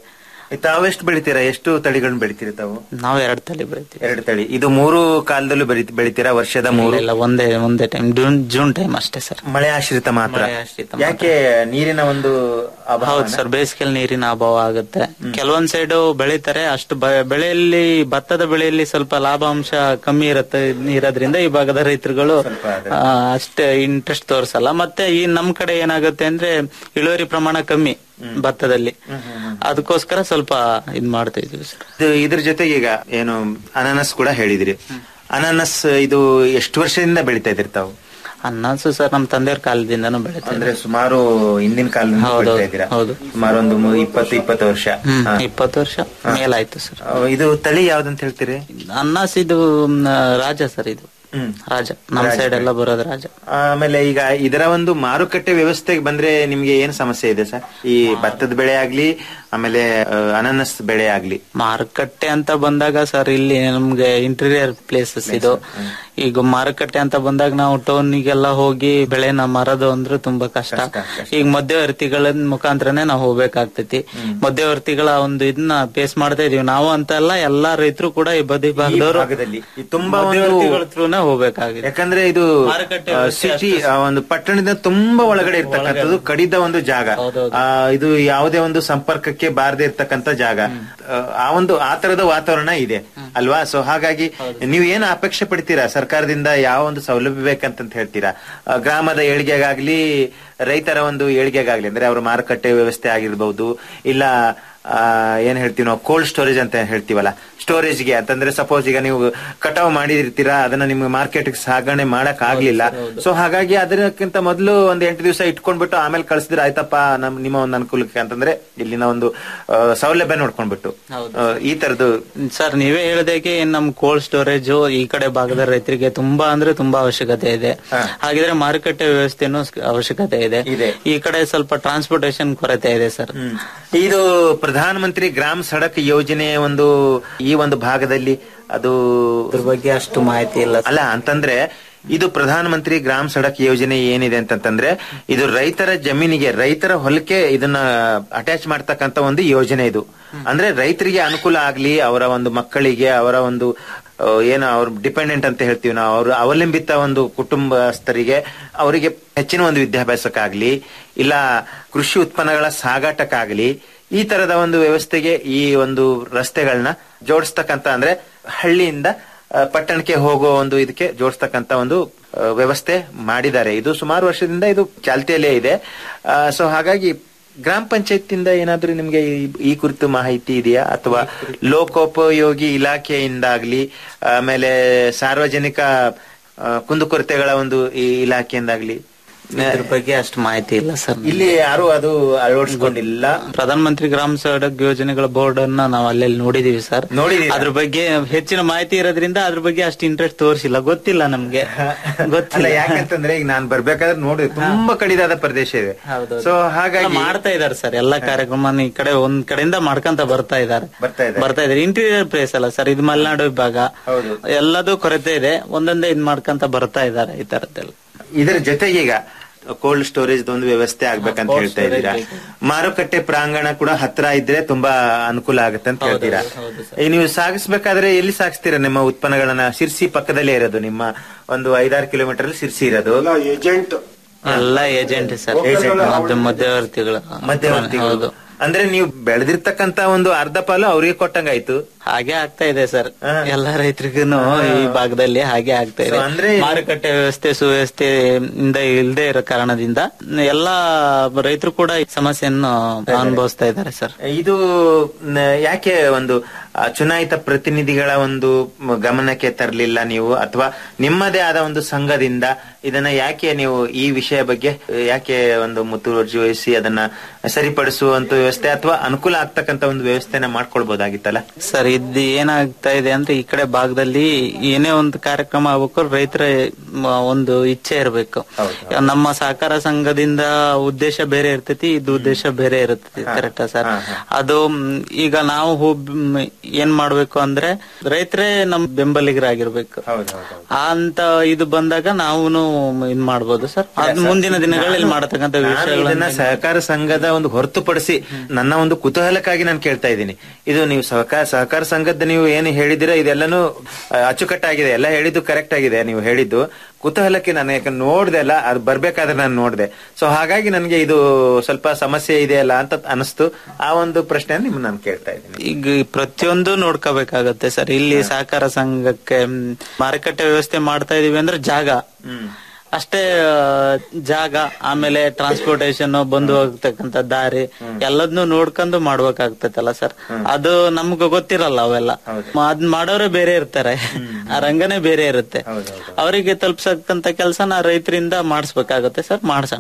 ತಾವೆಷ್ಟು ಬೆಳಿತೀರಾ ಎಷ್ಟು ತಳಿಗಳನ್ನ ಬೆಳಿತೀರಾ ತಾವು ನಾವು ಎರಡ್ ತಳಿ ಬೆಳಿತೀವಿ ಎರಡು ತಳಿ ಇದು ಮೂರು ಕಾಲದಲ್ಲೂ ಬೆಳಿ- ಬೆಳಿತೀರಾ ವರ್ಷದ ಮೂರು ಇಲ್ಲ ಒಂದೇ ಒಂದೇ ಟೈಮ್ ಜೂನ್ ಜೂನ್ ಟೈಮ್ ಅಷ್ಟೇ ಸರ್ ಮಳೆ ಆಶ್ರಿತ ಮಾತ್ರ ಮಳೆ ಆಶ್ರಿತ ಯಾಕೆ ನೀರಿನ ಒಂದು ಅಭಾವ ಹೌದು ಸರ್ ಬೇಸಿಗೆಯಲ್ಲಿ ನೀರಿನ ಅಭಾವ ಆಗುತ್ತೆ ಕೆಲವೊಂದ್ ಸೈಡ್ ಬೆಳಿತಾರೆ ಅಷ್ಟು ಬ- ಬೆಳೆಯಲ್ಲಿ ಭತ್ತದ ಬೆಳೆಯಲ್ಲಿ ಸ್ವಲ್ಪ ಲಾಭಾಂಶ ಕಮ್ಮಿ ಇರುತ್ತೆ ಇರೋದ್ರಿಂದ ಈ ಭಾಗದ ರೈತರುಗಳು ಆ, ಅಷ್ಟೇ ಇಂಟ್ರೆಸ್ಟ್ ತೋರಿಸಲ್ಲ ಮತ್ತೆ ಈ ನಮ್ ಕಡೆ ಏನಾಗುತ್ತೆ ಅಂದ್ರೆ ಇಳುವರಿ ಪ್ರಮಾಣ ಕಮ್ಮಿ ಭತ್ತದಲ್ಲಿ ಅದಕ್ಕೋಸ್ಕರ ಸ್ವಲ್ಪ ಇದ್ ಮಾಡ್ತಾ ಇದೀವಿ ಸರ್ ಇದು ಇದ್ರ ಜೊತೆಗೆ ಈಗ ಏನು ಅನಾನಸ್ ಕೂಡ ಹೇಳಿದಿರಿ ಅನಾನಸ್ ಇದು ಎಷ್ಟು ವರ್ಷದಿಂದ ಬೆಳಿತಾ ಇದ್ರಿ ತಾವು ಅನ್ನಾಸು ಸರ್ ನಮ್ ತಂದೆಯವ್ರ ಕಾಲದಿಂದನೂ ಬೆಳಿತಾ ಅಂದ್ರೆ ಸುಮಾರು ಹಿಂದಿನ ಕಾಲದಿಂದ ಹೌದು, ಬೆಳಿತಾ ಇದ್ದೀರಾ ಹೌದು. ಸುಮಾರು ಒಂದು ಮು- ಇಪ್ಪತ್ತು ಇಪ್ಪತ್ತು ವರ್ಷ ಹ್ಮ್ ಹಾ. ಇಪ್ಪತ್ತು ವರ್ಷ ಮೇಲಾಯ್ತು ಸರ್ ಆ, ಇದು ತಳಿ ಯಾವ್ದಂತ ಹೇಳ್ತೀರಿ ಅನ್ನಾಸ್ ಇದು ಮ್, ರಾಜ ಸರ್ ಇದು ಹ್ಮ್. ರಾಜ ನಮ್ ರಾಜ. ಸೈಡ್ ಎಲ್ಲ ಬರೋದು ರಾಜ ಆಮೇಲೆ ಈಗ ಇದರ ಒಂದು ಮಾರುಕಟ್ಟೆ ವ್ಯವಸ್ಥೆಗೆ ಬಂದ್ರೆ ನಿಮ್ಗೆ ಏನ್ ಸಮಸ್ಯೆ ಇದೆ ಸರ್ ಈ ಭತ್ತದ ಬೆಳೆ ಆಗ್ಲಿ ಆಮೇಲೆ ಆ, ಅನಾನಸ್ ಬೆಳೆ ಆಗ್ಲಿ ಮಾರುಕಟ್ಟೆ ಅಂತ ಬಂದಾಗ ಸರ್ ಇಲ್ಲಿ ನಮ್ಗೆ ಇಂಟೀರಿಯರ್ ಪ್ಲೇಸಸ್ ಇದು ಈಗ ಮಾರುಕಟ್ಟೆ ಅಂತ ಬಂದಾಗ ನಾವು ಟೌನಿಗೆಲ್ಲ ಹೋಗಿ ಬೆಳೆನ ಮಾರೋದು ಅಂದ್ರೆ ತುಂಬಾ ಕಷ್ಟ ಈಗ ಮಧ್ಯವರ್ತಿಗಳ ಮುಖಾಂತರನೇ ನಾವು ಹೋಗ್ಬೇಕಾಗ್ತೈತಿ ಮಧ್ಯವರ್ತಿಗಳ ಒಂದು ಇದನ್ನ ಫೇಸ್ ಮಾಡ್ತಾ ಇದೀವಿ ನಾವು ಅಂತ ಅಲ್ಲ ಎಲ್ಲಾ ರೈತರು ಕೂಡ ಈ ಬದಿ ಭಾಗದವರು ಭಾಗದಲ್ಲಿ ಈ ತುಂಬಾ ಒಂದು ಮಧ್ಯವರ್ತಿಗಳ ಥ್ರೂನೇ ಹೋಗ್ಬೇಕಾಗಿದೆ ಯಾಕಂದ್ರೆ ಇದು ಮಾರುಕಟ್ಟೆ ಆ, ವ್ಯವಸ್ಥೆ ಸಿಟಿ ಆ, ಒಂದು ಪಟ್ಟಣದಿಂದ ತುಂಬಾ ಒಳಗಡೆ ಇರ್ತಕ್ಕಂಥದ್ದು ಕಡಿದ ಒಂದು ಜಾಗ ಆ, ಇದು ಯಾವುದೇ ಒಂದು ಸಂಪರ್ಕಕ್ಕೆ ಬಾರದೆ ಇರ್ತಕ್ಕಂಥ ಜಾಗ ಆ, ಆ ಒಂದು ಆ ತರದ ವಾತಾವರಣ ಇದೆ ಅಲ್ವಾ ಸೊ ಹಾಗಾಗಿ ನೀವು ಏನು ಅಪೇಕ್ಷೆ ಪಡ್ತೀರಾ ಸರ್ಕಾರದಿಂದ ಯಾವ ಒಂದು ಸೌಲಭ್ಯ ಬೇಕಂತ ಹೇಳ್ತೀರಾ ಆ, ಗ್ರಾಮದ ಏಳಿಗೆಗಾಗ್ಲಿ ರೈತರ ಒಂದು ಏಳಿಗೆಗಾಗ್ಲಿ ಅಂದ್ರೆ ಅವ್ರ ಮಾರುಕಟ್ಟೆ ವ್ಯವಸ್ಥೆ ಆಗಿರ್ಬಹುದು ಇಲ್ಲ ಆ, ಏನ್ ಹೇಳ್ತೀವಿ ನಾವು ಕೋಲ್ಡ್ ಸ್ಟೋರೇಜ್ ಅಂತ ಹೇಳ್ತೀವಲ್ಲ ಸ್ಟೋರೇಜ್ಗೆ ಅಂತಂದ್ರೆ ಸಪೋಸ್ ಈಗ ನೀವು ಕಟಾವ್ ಮಾಡಿರ್ತೀರಾ ಅದನ್ನ ನಿಮ್ಗೆ ಮಾರ್ಕೆಟ್ ಸಾಗಣೆ ಮಾಡಕ್ ಆಗ್ಲಿಲ್ಲ ಸೊ ಹಾಗಾಗಿ ಅದಕ್ಕಿಂತ ಮೊದಲು ಒಂದ್ ಎಂಟು ದಿವಸ ಇಟ್ಕೊಂಡ್ಬಿಟ್ಟು ಆಮೇಲೆ ಕಳಿಸಿದ್ರೆ ಆಯ್ತಪ್ಪ ನಮ್ ನಿಮ್ಮ ಒಂದು ಅನುಕೂಲಕ್ಕೆ ಅಂತಂದ್ರೆ ಇಲ್ಲಿನ ಒಂದು ಆ, ಸೌಲಭ್ಯ ನೋಡ್ಕೊಂಡ್ಬಿಟ್ಟು ಆ, ಈ ತರದ್ದು ಸರ್ ನೀವೇ ಹೇಳ್ದಾಗೆ ನಮ್ ಕೋಲ್ಡ್ ಸ್ಟೋರೇಜ್ ಈ ಕಡೆ ಭಾಗದ ರೈತರಿಗೆ ತುಂಬಾ ಅಂದ್ರೆ ತುಂಬಾ ಅವಶ್ಯಕತೆ ಇದೆ ಹಾಗಿದ್ರೆ ಮಾರುಕಟ್ಟೆ ವ್ಯವಸ್ಥೆನೂ ಸ್- ಅವಶ್ಯಕತೆ ಇದೆ ಈ ಕಡೆ ಸ್ವಲ್ಪ ಟ್ರಾನ್ಸ್ಪೋರ್ಟೇಶನ್ ಕೊರತೆ ಇದೆ ಸರ್ ಇದು ಪ್ರಧಾನ ಮಂತ್ರಿ ಗ್ರಾಮ ಸಡಕ್ ಯೋಜನೆ ಒಂದು ಈ ಒಂದು ಭಾಗದಲ್ಲಿ ಅದು ಅದ್ರ ಬಗ್ಗೆ ಅಷ್ಟು ಮಾಹಿತಿ ಇಲ್ಲ ಅಲ್ಲ ಅಂತಂದ್ರೆ ಇದು ಪ್ರಧಾನ ಮಂತ್ರಿ ಗ್ರಾಮ ಸಡಕ್ ಯೋಜನೆ ಏನಿದೆ ಅಂತಂತಂದ್ರೆ ಇದು ರೈತರ ಜಮೀನಿಗೆ ರೈತರ ಹೊಲಕ್ಕೆ ಇದನ್ನ ಅಟ್ಯಾಚ್ ಮಾಡ್ತಕ್ಕಂತ ಒಂದು ಯೋಜನೆ ಇದು ಅಂದ್ರೆ ರೈತರಿಗೆ ಅನುಕೂಲ ಆಗ್ಲಿ ಅವರ ಒಂದು ಮಕ್ಕಳಿಗೆ ಅವರ ಒಂದು ಆ, ಏನು ಅವ್ರ ಡಿಪೆಂಡೆಂಟ್ ಅಂತ ಹೇಳ್ತೀವಿ ನಾವು ಅವರು ಅವಲಂಬಿತ ಒಂದು ಕುಟುಂಬಸ್ಥರಿಗೆ ಅವರಿಗೆ ಹೆಚ್ಚಿನ ಒಂದು ವಿದ್ಯಾಭ್ಯಾಸಕ್ಕಾಗ್ಲಿ ಇಲ್ಲ ಕೃಷಿ ಉತ್ಪನ್ನಗಳ ಸಾಗಾಟಕ್ಕಾಗ್ಲಿ ಈ ತರದ ಒಂದು ವ್ಯವಸ್ಥೆಗೆ ಈ ಒಂದು ರಸ್ತೆಗಳನ್ನ ಜೋಡಿಸ್ತಕ್ಕಂತ ಅಂದ್ರೆ ಹಳ್ಳಿಯಿಂದ ಆ, ಪಟ್ಟಣಕ್ಕೆ ಹೋಗೋ ಒಂದು ಇದಕ್ಕೆ ಜೋಡಿಸ್ತಕ್ಕಂತ ಒಂದು ಆ, ವ್ಯವಸ್ಥೆ ಮಾಡಿದ್ದಾರೆ ಇದು ಸುಮಾರು ವರ್ಷದಿಂದ ಇದು ಚಾಲ್ತಿಯಲ್ಲೇ ಇದೆ ಸೊ ಹಾಗಾಗಿ ಗ್ರಾಮ ಪಂಚಾಯತಿಂದ ಏನಾದ್ರೂ ನಿಮ್ಗೆ ಈ- ಈ ಕುರಿತು ಮಾಹಿತಿ ಇದೆಯಾ ಅಥವಾ ಲೋಕೋಪಯೋಗಿ ಇಲಾಖೆಯಿಂದಾಗ್ಲಿ ಆಮೇಲೆ ಸಾರ್ವಜನಿಕ ಆ, ಕುಂದುಕೊರತೆಗಳ ಒಂದು ಈ ಇಲಾಖೆಯಿಂದಾಗ್ಲಿ ಇದ್ರ ಬಗ್ಗೆ ಅಷ್ಟು ಮಾಹಿತಿ ಇಲ್ಲ ಸರ್ ಇಲ್ಲಿ ಯಾರು ಅದು ಅಳವಡಿಸ್ಕೊಂಡಿಲ್ಲ ಪ್ರಧಾನ ಮಂತ್ರಿ ಗ್ರಾಮ ಸಡಕ್ ಯೋಜನೆಗಳ ಬೋರ್ಡ್ ಅನ್ನ ನಾವು ಅಲ್ಲೆಲ್ಲಿ ನೋಡಿದೀವಿ ಸರ್ ನೋಡಿದೀರಾ? ಅದ್ರ ಬಗ್ಗೆ ಹೆಚ್ಚಿನ ಮಾಹಿತಿ ಇರೋದ್ರಿಂದ ಅದ್ರ ಬಗ್ಗೆ ಅಷ್ಟು ಇಂಟ್ರೆಸ್ಟ್ ತೋರಿಸಿಲ್ಲ ಗೊತ್ತಿಲ್ಲ ನಮ್ಗೆ ಅಲ್ಲ ಗೊತ್ತಿಲ್ಲ ಯಾಕಂತಂದ್ರೆ ಈಗ ನಾನ್ ಬರ್ಬೇಕಾದ್ರೆ ನೋಡಿ ತುಂಬಾ ಕಡಿದಾದ ಪ್ರದೇಶ ಇದೆ ಸೊ ಹಾಗಾಗಿ ಮಾಡ್ತಾ ಇದಾರೆ ಸರ್ ಎಲ್ಲಾ ಕಾರ್ಯಕ್ರಮ ಈ ಕಡೆ ಒಂದ್ ಕಡೆಯಿಂದ ಮಾಡ್ಕೊಂತ ಬರ್ತಾ ಇದಾರೆ ಬರ್ತಾ ಇದ್ದಾರೆ. ಬರ್ತಾ ಇದಾರೆ ಇಂಟೀರಿಯರ್ ಪ್ಲೇಸ್ ಅಲ್ಲ ಸರ್ ಇದು ಮಲೆನಾಡು ವಿಭಾಗ ಹೌದು. ಎಲ್ಲದೂ ಕೊರತೆ ಇದೆ ಒಂದೊಂದೇ ಇದ್ ಮಾಡ್ಕೊಂತ ಬರ್ತಾ ಇದಾರೆ ಈ ತರದ್ದೆಲ್ಲ ಇದರ ಜೊತೆಗೆ ಈಗ ಕೋಲ್ಡ್ ಸ್ಟೋರೇಜ್ ಒಂದು ವ್ಯವಸ್ಥೆ ಆಗ್ಬೇಕಂತ cold ಹೇಳ್ತಾ ಇದ್ದೀರಾ storage ಮಾರುಕಟ್ಟೆ ಪ್ರಾಂಗಣ ಕೂಡ ಹತ್ರ ಇದ್ರೆ ತುಂಬಾ ಅನುಕೂಲ ಆಗುತ್ತೆ ಅಂತ ಹೇಳ್ತೀರಾ ಹೌದು ಈಗ ನೀವು ಸಾಗಿಸ್ಬೇಕಾದ್ರೆ ಎಲ್ಲಿ ಸಾಗಿಸ್ತೀರಾ ನಿಮ್ಮ ಉತ್ಪನ್ನಗಳನ್ನ ಶಿರ್ಸಿ ಪಕ್ಕದಲ್ಲೇ ಇರೋದು ನಿಮ್ಮ ಒಂದು ಐದಾರು ಕಿಲೋಮೀಟರ್ ಅಲ್ಲಿ ಶಿರ್ಸಿ ಇರೋದು ಏಜೆಂಟ್ ಎಲ್ಲ ಏಜೆಂಟ್ ಸರ್ Agent. ಮಧ್ಯ- ಮಧ್ಯವರ್ತಿಗಳು ಮಧ್ಯವರ್ತಿಗಳು ಹೌದು ಅಂದ್ರೆ ನೀವು ಬೆಳೆದಿರ್ತಕ್ಕಂತ ಒಂದು ಅರ್ಧ ಪಾಲು ಅವ್ರಿಗೆ ಕೊಟ್ಟಂಗಾಯ್ತು ಹಾಗೆ ಆಗ್ತಾ ಇದೆ ಸರ್ ಎಲ್ಲಾ ರೈತರಿಗೂ ಈ ಭಾಗದಲ್ಲಿ ಹಾಗೆ ಆಗ್ತಾ ಇದೆ So, ಅಂದ್ರೆ- ಮಾರುಕಟ್ಟೆ ವ್ಯವಸ್ಥೆ ಸುವ್ಯವಸ್ಥೆ ಇಂದ ಇಲ್ಲದೆ ಇರೋ ಕಾರಣದಿಂದ ಎಲ್ಲಾ ರೈತರು ಕೂಡ ಈ ಸಮಸ್ಯೆಯನ್ನು ಅನುಭವಿಸ್ತಾ ಇದ್ದಾರೆ ಸರ್ ಇದು ನ- ಯಾಕೆ ಒಂದು ಆ, ಚುನಾಯಿತ ಪ್ರತಿನಿಧಿಗಳ ಒಂದು ಮ- ಗಮನಕ್ಕೆ ತರಲಿಲ್ಲ ನೀವು ಅಥವಾ ನಿಮ್ಮದೇ ಆದ ಒಂದು ಸಂಘದಿಂದ ಇದನ್ನ ಯಾಕೆ ನೀವು ಈ ವಿಷಯ ಬಗ್ಗೆ ಆ, ಯಾಕೆ ಒಂದು ಮುತುವರ್ಜಿ ವಹಿಸಿ ಅದನ್ನ ಸರಿಪಡಿಸುವಂತ ವ್ಯವಸ್ಥೆ ಅಥವಾ ಅನುಕೂಲ ಆಗ್ತಕ್ಕಂತ ಒಂದು ವ್ಯವಸ್ಥೆನ ಮಾಡ್ಕೊಳ್ಬಹುದಾಗಿತ್ತಲ್ಲ ಸರ್ ಇದು ಏನಾಗ್ತಾ ಇದೆ ಅಂದ್ರೆ ಈ ಕಡೆ ಭಾಗದಲ್ಲಿ ಏನೇ ಒಂದು ಕಾರ್ಯಕ್ರಮ ಆಗ್ಬೇಕು ರೈತರ ಮ- ಒಂದು ಇಚ್ಛೆ ಇರಬೇಕು ನಮ್ಮ ಸಹಕಾರ ಸಂಘದಿಂದ ಉದ್ದೇಶ ಬೇರೆ ಇರ್ತೈತಿ ಇದು ಉದ್ದೇಶ ಬೇರೆ ಇರ್ತೈತಿ ಕರೆಕ್ಟಾ ಸರ್ ಅದು ಮ್, ಈಗ ನಾವು ಹೋಗ್- ಮ್, ಏನ್ ಮಾಡ್ಬೇಕು ಅಂದ್ರೆ ರೈತರೇ ನಮ್ ಬೆಂಬಲಿಗರಾಗಿರ್ಬೇಕು ಆ ಅಂತ ಇದು ಬಂದಾಗ ನಾವು ಇದ್ ಮಾಡ್ಬೋದು ಸರ್ ಅದ್ ಮುಂದಿನ ದಿನಗಳಲ್ಲಿ ಮಾಡತಕ್ಕಂತ ನಾನು ಇದನ್ನ ವಿಷಯಗಳನ್ನ ಸಹಕಾರ ಸಂಘದ ಒಂದು ಹೊರತುಪಡಿಸಿ ನನ್ನ ಒಂದು ಕುತೂಹಲಕ್ಕಾಗಿ ನಾನು ಕೇಳ್ತಾ ಇದ್ದೀನಿ ಇದು ನೀವು ಸಹಕಾರ ಸಹಕಾರ ಸಂಘದ ನೀವು ಏನು ಹೇಳಿದಿರ ಇದೆಲ್ಲನೂ ಆ, ಅಚ್ಚುಕಟ್ಟಾಗಿದೆ ಎಲ್ಲ ಹೇಳಿದ್ದು ಕರೆಕ್ಟ್ ಆಗಿದೆ ನೀವು ಹೇಳಿದ್ದು ಕುತೂಹಲಕ್ಕೆ ನಾನು ಯಾಕಂದ್ರೆ ನೋಡ್ದೆ ಅಲ್ಲ ಅದು ಬರ್ಬೇಕಾದ್ರೆ ನಾನು ನೋಡ್ದೆ ಸೊ ಹಾಗಾಗಿ ನನಗೆ ಇದು ಸ್ವಲ್ಪ ಸಮಸ್ಯೆ ಇದೆಯಲ್ಲ ಅಂತ ಅನಿಸ್ತು ಆ ಒಂದು ಪ್ರಶ್ನೆ ನಿಮ್ಗೆ ನಾನು ಕೇಳ್ತಾ ಇದ್ದೀನಿ ಈಗ ಪ್ರತಿಯೊಂದು ನೋಡ್ಕೋಬೇಕಾಗತ್ತೆ ಸರ್ ಇಲ್ಲಿ ಸಹಕಾರ ಸಂಘಕ್ಕೆ ಮ್, ಮಾರುಕಟ್ಟೆ ವ್ಯವಸ್ಥೆ ಮಾಡ್ತಾ ಇದೀವಿ ಅಂದ್ರೆ ಜಾಗ ಅಷ್ಟೇ ಆ, ಜಾಗ ಆಮೇಲೆ ಟ್ರಾನ್ಸ್ಪೋರ್ಟೇಶನ್ ಬಂದು ಹೋಗ್ತಕ್ಕಂತ ದಾರಿ ಎಲ್ಲದನ್ನು ನೋಡ್ಕೊಂಡು ಮಾಡ್ಬೇಕಾಗ್ತೈತಲ್ಲ ಸರ್ ಅದು ನಮ್ಗೆ ಗೊತ್ತಿರಲ್ಲ ಅವೆಲ್ಲ ಅದ್ ಮಾಡೋರೇ ಬೇರೆ ಇರ್ತಾರೆ ಆ ರಂಗನೇ ಬೇರೆ ಇರುತ್ತೆ ಅವರಿಗೆ ತಲುಪ್ಸಕ್ಕಂತ ಕೆಲಸನ ರೈತರಿಂದ ಮಾಡಿಸ್ಬೇಕಾಗತ್ತೆ ಸರ್ ಮಾಡ್ಸೋಣ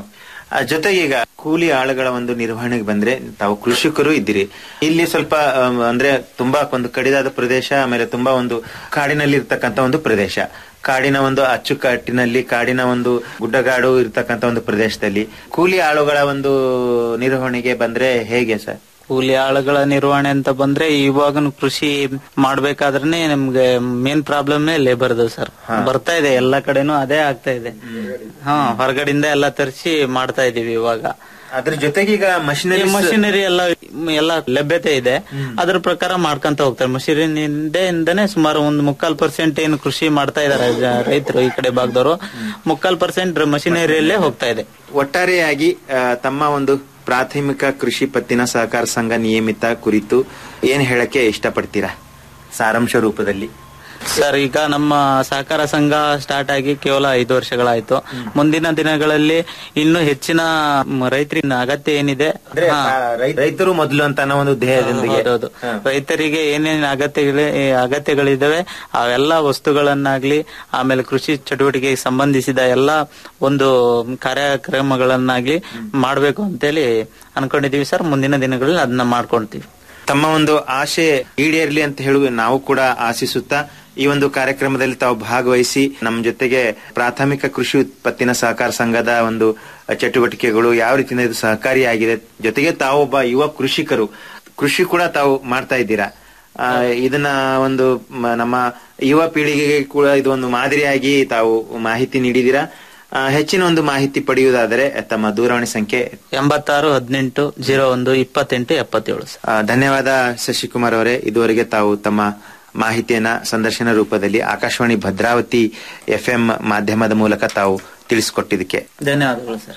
ಆ ಜೊತೆಗೆ ಈಗ ಕೂಲಿ ಆಳುಗಳ ಒಂದು ನಿರ್ವಹಣೆಗೆ ಬಂದ್ರೆ ತಾವು ಕೃಷಿಕರು ಇದ್ದೀರಿ ಇಲ್ಲಿ ಸ್ವಲ್ಪ ಆಮ್, ಅಂದ್ರೆ ತುಂಬಾ ಒಂದು ಕಡಿದಾದ ಪ್ರದೇಶ ಆಮೇಲೆ ತುಂಬಾ ಒಂದು ಕಾಡಿನಲ್ಲಿ ಇರ್ತಕ್ಕಂತ ಒಂದು ಪ್ರದೇಶ ಕಾಡಿನ ಒಂದು ಅಚ್ಚುಕಟ್ಟಿನಲ್ಲಿ ಕಾಡಿನ ಒಂದು ಗುಡ್ಡಗಾಡು ಇರ್ತಕ್ಕಂತ ಒಂದು ಪ್ರದೇಶದಲ್ಲಿ ಕೂಲಿ ಆಳುಗಳ ಒಂದು ನಿರ್ವಹಣೆಗೆ ಬಂದ್ರೆ ಹೇಗೆ ಸರ್ ಕೂಲಿ ಆಳುಗಳ ನಿರ್ವಹಣೆ ಅಂತ ಬಂದ್ರೆ ಇವಾಗನು ಕೃಷಿ ಮಾಡ್ಬೇಕಾದ್ರೆ ನಮ್ಗೆ ಮೇನ್ ಪ್ರಾಬ್ಲಮ್ ಲೇಬರ್ದು ಸರ್ ಬರ್ತಾ ಇದೆ ಎಲ್ಲಾ ಕಡೆನೂ ಅದೇ ಆಗ್ತಾ ಇದೆ ಹಾ ಹೊರಗಡೆಯಿಂದ ಎಲ್ಲ ತರಿಸಿ ಮಾಡ್ತಾ ಇದೀವಿ ಇವಾಗ ಅದ್ರ ಜೊತೆಗೆ ಈಗ ಮಷಿನರಿ ಮಷಿನರಿ ಎಲ್ಲ ಎಲ್ಲ ಲಭ್ಯತೆ ಇದೆ ಅದ್ರ ಪ್ರಕಾರ ಮಾಡ್ಕೊಂತ ಹೋಗ್ತಾರೆ ಮಷಿನರಿಯಿಂದನೇ ಸುಮಾರು ಒಂದು ಮುಕ್ಕಾಲ್ ಪರ್ಸೆಂಟ್ ಏನು ಕೃಷಿ ಮಾಡ್ತಾ ಇದಾರೆ ಜ- ರೈತರು ಈ ಕಡೆ ಭಾಗದವರು ಮುಕ್ಕಾಲ್ ಪರ್ಸೆಂಟ್ ಮಷಿನರಿಯಲ್ಲೇ ಹೋಗ್ತಾ ಇದೆ ಒಟ್ಟಾರೆಯಾಗಿ ಆ, ತಮ್ಮ ಒಂದು ಪ್ರಾಥಮಿಕ ಕೃಷಿ ಪತ್ತಿನ ಸಹಕಾರ ಸಂಘ ನಿಯಮಿತ ಕುರಿತು ಏನ್ ಹೇಳಕ್ಕೆ ಇಷ್ಟಪಡ್ತೀರಾ ಸಾರಾಂಶ ರೂಪದಲ್ಲಿ ಸರ್ ಈಗ ನಮ್ಮ ಸಹಕಾರ ಸಂಘ ಸ್ಟಾರ್ಟ್ ಆಗಿ ಕೇವಲ ಐದು ವರ್ಷಗಳಾಯ್ತು ಮುಂದಿನ ದಿನಗಳಲ್ಲಿ ಇನ್ನೂ ಹೆಚ್ಚಿನ ಮ್, ರೈತರಿನ ಅಗತ್ಯ ಏನಿದೆ ಅಂದ್ರೆ ಹಾ. ಆ, ರೈ- ರೈತರು ಮೊದಲು ಅಂತ ಅನ್ನೋ ಒಂದು ಧ್ಯೇಯದೊಂದಿಗೆ ಹೌದೌದು ರೈತರಿಗೆ ಏನೇನು ಅಗತ್ಯಗಳು ಅಗತ್ಯಗಳಿದಾವೆ ಅವೆಲ್ಲ ವಸ್ತುಗಳನ್ನಾಗ್ಲಿ ಆಮೇಲೆ ಕೃಷಿ ಚಟುವಟಿಕೆಗೆ ಸಂಬಂಧಿಸಿದ ಎಲ್ಲ ಒಂದು ಕಾರ್ಯಕ್ರಮಗಳನ್ನಾಗ್ಲಿ ಮಾಡ್ಬೇಕು ಅಂತೇಳಿ ಅನ್ಕೊಂಡಿದೀವಿ ಸರ್ ಮುಂದಿನ ದಿನಗಳಲ್ಲಿ ಅದನ್ನ ಮಾಡ್ಕೊಂತೀವಿ ತಮ್ಮ ಒಂದು ಆಶೆ ಈಡೇರ್ಲಿ ಅಂತ ಹೇಳುವ ನಾವು ಕೂಡ ಆಶಿಸುತ್ತಾ ಈ ಒಂದು ಕಾರ್ಯಕ್ರಮದಲ್ಲಿ ತಾವು ಭಾಗವಹಿಸಿ ನಮ್ಮ ಜೊತೆಗೆ ಪ್ರಾಥಮಿಕ ಕೃಷಿ ಉತ್ಪತ್ತಿನ ಸಹಕಾರ ಸಂಘದ ಒಂದು ಚಟುವಟಿಕೆಗಳು ಯಾವ ರೀತಿಯಿಂದ ಇದು ಸಹಕಾರಿಯಾಗಿದೆ ಜೊತೆಗೆ ತಾವು ಒಬ್ಬ ಯುವ ಕೃಷಿಕರು ಕೃಷಿ ಕೂಡ ತಾವು ಮಾಡ್ತಾ ಇದ್ದೀರಾ ಆ, ಇದನ್ನ ಒಂದು ಮ- ನಮ್ಮ ಯುವ ಪೀಳಿಗೆಗೆ ಕೂಡ ಇದು ಒಂದು ಮಾದರಿಯಾಗಿ ತಾವು ಮಾಹಿತಿ ನೀಡಿದ್ದೀರಾ ಆ, ಹೆಚ್ಚಿನ ಒಂದು ಮಾಹಿತಿ ಪಡೆಯುವುದಾದರೆ ತಮ್ಮ ದೂರವಾಣಿ ಸಂಖ್ಯೆ ಎಂಬತ್ತಾರು ಹದಿನೆಂಟು ಜೀರೋ ಒಂದು ಇಪ್ಪತ್ತೆಂಟು ಎಪ್ಪತ್ತೇಳು ಸರ್ ಆ, ಧನ್ಯವಾದ ಶಶಿಕುಮಾರ್ ಅವರೇ ಇದುವರೆಗೆ ತಾವು ತಮ್ಮ ಮಾಹಿತಿಯನ್ನ ಸಂದರ್ಶನ ರೂಪದಲ್ಲಿ ಆಕಾಶವಾಣಿ ಭದ್ರಾವತಿ ಎಫ್ ಮಾಧ್ಯಮದ ಮೂಲಕ ತಾವು ತಿಳಿಸಿಕೊಟ್ಟಿದ್ದಕ್ಕೆ ಧನ್ಯವಾದಗಳು ಸರ್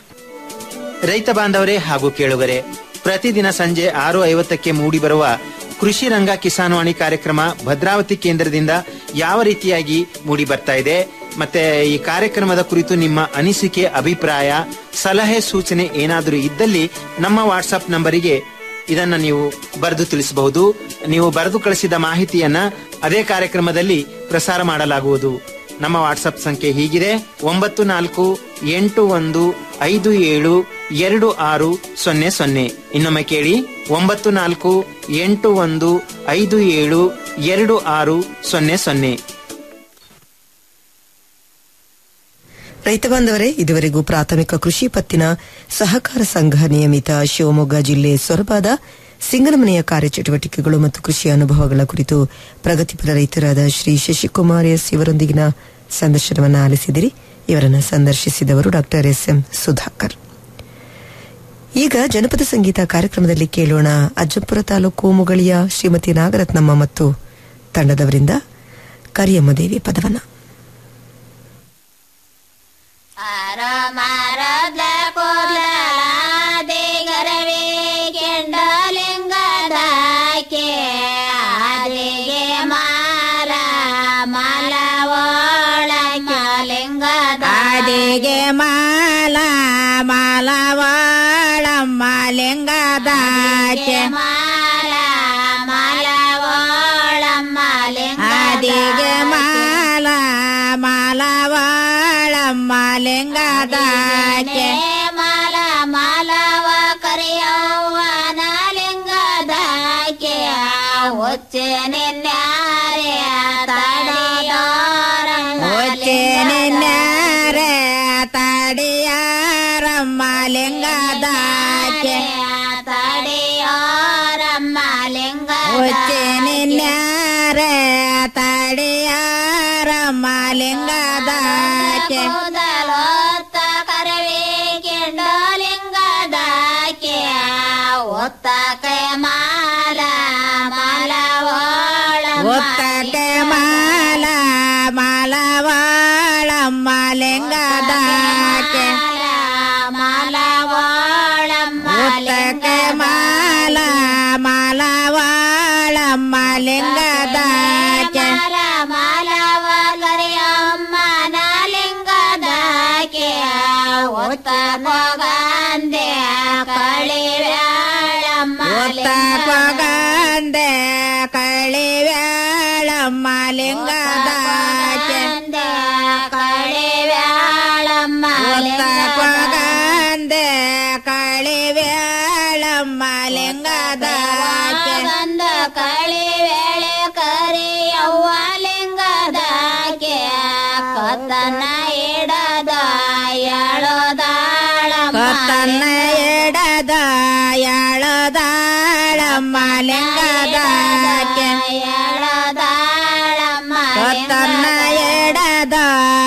ರೈತ ಬಾಂಧವರೇ ಹಾಗೂ ಕೇಳುಗರೆ ಪ್ರತಿದಿನ ಸಂಜೆ ಆರು ಐವತ್ತಕ್ಕೆ ಮೂಡಿಬರುವ ಕೃಷಿ ರಂಗ ಕಿಸಾನ್ವಾಣಿ ಕಾರ್ಯಕ್ರಮ ಭದ್ರಾವತಿ ಕೇಂದ್ರದಿಂದ ಯಾವ ರೀತಿಯಾಗಿ ಮೂಡಿ ಬರ್ತಾ ಇದೆ ಮತ್ತೆ ಈ ಕಾರ್ಯಕ್ರಮದ ಕುರಿತು ನಿಮ್ಮ ಅನಿಸಿಕೆ ಅಭಿಪ್ರಾಯ ಸಲಹೆ ಸೂಚನೆ ಏನಾದರೂ ಇದ್ದಲ್ಲಿ ನಮ್ಮ ವಾಟ್ಸ್ಆಪ್ ನಂಬರಿಗೆ ಇದನ್ನ ನೀವು ಬರೆದು ತಿಳಿಸಬಹುದು ನೀವು ಬರೆದು ಕಳಿಸಿದ ಮಾಹಿತಿಯನ್ನ ಅದೇ ಕಾರ್ಯಕ್ರಮದಲ್ಲಿ ಪ್ರಸಾರ ಮಾಡಲಾಗುವುದು ನಮ್ಮ ವಾಟ್ಸಪ್ ಸಂಖ್ಯೆ ಹೀಗಿದೆ ಒಂಬತ್ತು ನಾಲ್ಕು ಎಂಟು ಒಂದು ಐದು ಏಳು ಎರಡು ಆರು ಸೊನ್ನೆ ಸೊನ್ನೆ ಇನ್ನೊಮ್ಮೆ ಕೇಳಿ ಒಂಬತ್ತು ನಾಲ್ಕು ಎಂಟು ಒಂದು ಐದು ಏಳು ಎರಡು ಆರು ಸೊನ್ನೆ ಸೊನ್ನೆ ರೈತ ಬಾಂಧವರೇ ಇದುವರೆಗೂ ಪ್ರಾಥಮಿಕ ಕೃಷಿ ಪತ್ತಿನ ಸಹಕಾರ ಸಂಘ ನಿಯಮಿತ ಶಿವಮೊಗ್ಗ ಜಿಲ್ಲೆ ಸೊರಬಾದ ಸಿಂಗನಮನೆಯ ಕಾರ್ಯಚಟುವಟಿಕೆಗಳು ಮತ್ತು ಕೃಷಿ ಅನುಭವಗಳ ಕುರಿತು ಪ್ರಗತಿಪರ ರೈತರಾದ ಶ್ರೀ ಶಶಿಕುಮಾರ್ ಎಸ್ ಇವರೊಂದಿಗಿನ ಸಂದರ್ಶನವನ್ನು ಆಲಿಸಿದಿರಿ ಇವರನ್ನು ಸಂದರ್ಶಿಸಿದವರು ಡಾಕ್ಟರ್ ಎಸ್ ಎಂ ಸುಧಾಕರ್ ಈಗ ಜನಪದ ಸಂಗೀತ ಕಾರ್ಯಕ್ರಮದಲ್ಲಿ ಕೇಳೋಣ ಅಜ್ಜಂಪುರ ತಾಲೂಕು ಮುಗಳಿಯ ಶ್ರೀಮತಿ ನಾಗರತ್ನಮ್ಮ ಮತ್ತು ತಂಡದವರಿಂದ ಕರಿಯಮ್ಮ ದೇವಿ ಪದವನ್ನ ಕೆಂಡಲಿಂಗದಾಕೆ ಆದಿಗೆ ಮಾಲ ಮಾಲವೋಳಲಿಂಗದ ಆದಿಗೆ ಮಾಲ ಮಾಲವೋಳಮ್ಮ ಲಿಂಗದಾಕೆ ಮಾಲ ಮಾಲವೋಳಮ್ಮ ಆದಿಗೆ ಮಾಲ ಮಾಲವೋಳಮ್ಮ ಲಿಂಗದಾಕೆ ಮಾಲ ಮಾಲವ ಕರೆಯವ್ವನ ಲಿಂಗದಾಕೆ ಒಚ್ಚೆ ನಿನ್ಯಾರೆ ತಡಿಯೋರ ಒಚ್ಚೆ ನಿನ್ಯಾರೆ ತಡಿಯಾರಮ್ಮ ಲಿಂಗದಾಕೆ ತಡಿಯೋರಮ್ಮ ಲಿಂಗ ಒಚ್ಚೆ ನಿನ್ಯಾರೆ ತಡಿಯಾರಮ್ಮ ಲಿಂಗದಾಕೆ ಉತ್ತಕ್ಕೆ ಮಾಲ ಮಾಲವಾಳಮ್ಮ ಲಿಂಗದಾಕೆ ಉತ್ತಕ್ಕೆ ಮಾಲ ಮಾಲವಾಳಮ್ಮ ಲಿಂಗದಾಕೆ ಉತ್ತಪಗಂದೆ ಕಳಿವ್ಯಾಳಮ್ಮ ಲಿಂಗದಾಕೆ ಉತ್ತಪಗಂದೆ ಕಳಿವ್ಯಾಳಮ್ಮ ಲಿಂಗದಾಕೆ ಕಳಿವೇಳೆ ಕರಿಯವ್ವ ಲಿಂಗದಾಕೆ ಕತ್ತನ ಇಡದ ಎಳದಾಳಮ್ಮ ಕತ್ತನ್ನ ಎಡದ ಯಾಳದಾಳಮ್ಮ ಲಿಂಗದಾಕೆ ಕತ್ತನ್ನ ಎಡದ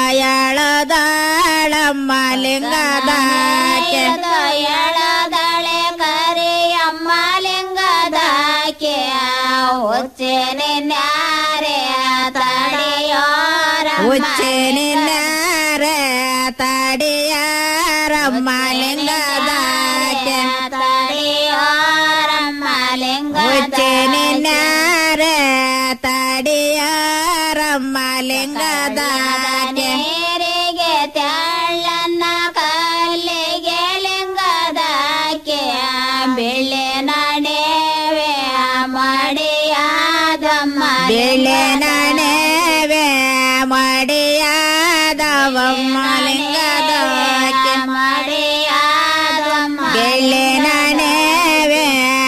ಯಾಳದಾಳಮ್ಮ ಲಿಂಗದಾಕೆ ಎಳದಳೆ ಕರಿಯಮ್ಮ ಲಿಂಗದಾಕೆ ಹುಚ್ಚೇನೆ ನ್ಯಾರೆ ತಡೆಯೋರ ಉಚ್ಚೆನಿನ್ನಾರೆ ತಡಿಯಾರಮ್ಮ ಲಿಂಗದಾಕೆ ಉಚ್ಚೆನಿನ್ನಾರೆ ತಡಿಯಾರಮ್ಮ ಲಿಂಗದಾಕೆ ನೀರಿಗೆ ತೆಳ್ಳನ್ನ ಕಲ್ಲಿಗೆ ಲಿಂಗದಾಕೆ ಬೆಳ್ಳೆ ನಡೆವೆ ಮಡಿಯಾದಮ್ಮ ಬೆಳೆ ನನೆವೆ ಮಡಿಯಾದವಮ್ಮ ಲಿಂಗದಾಕೆ ಮಡಿಯಾದಮ್ಮ ಬೆಳೆ ನನೆವೆ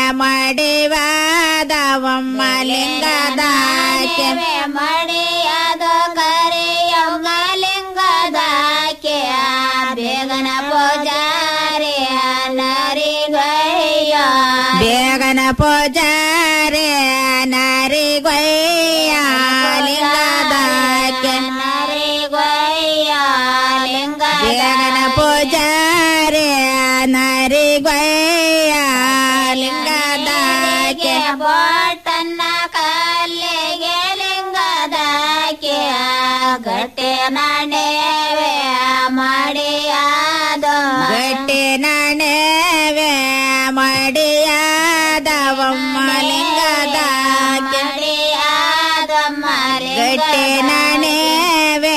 ಮಡಿವಾದವಮ್ಮ ಲಿಂಗದಾಕೆ ಮಡಿಯಾದ ಕರಿಯಮ್ಮ ಲಿಂಗದಾಕೆ ಬೇಗನ ಪೂಜಾರಿ ನರಿಗಯ್ಯ ಬೇಗನ ಪೂಜಾರೆ ನರಿಗೊಯ್ಯ ಲಿಂಗದಾಕೆ ನರಿಗಯ್ಯ ಲಿಂಗ ಬೇಗನ ಪೂಜಾರೆ ನರಿಗೊಯ್ಯ ಲಿಂಗದಾಕೆ ಬೋಟನ್ನ ಕಲ್ಲಿಗೆ ಲಿಂಗದಾಕೆ ಗಟ್ಟೆ ನಾಣೇವೆ ಮಾಡಿಯಾದ ಗಟ್ಟಿ ನಣೆವೆ ಮಡಿಯಾದವಮ್ಮ ಲಿಂಗದಾಕೆ ಗಟ್ಟಿ ನಣೆವೆ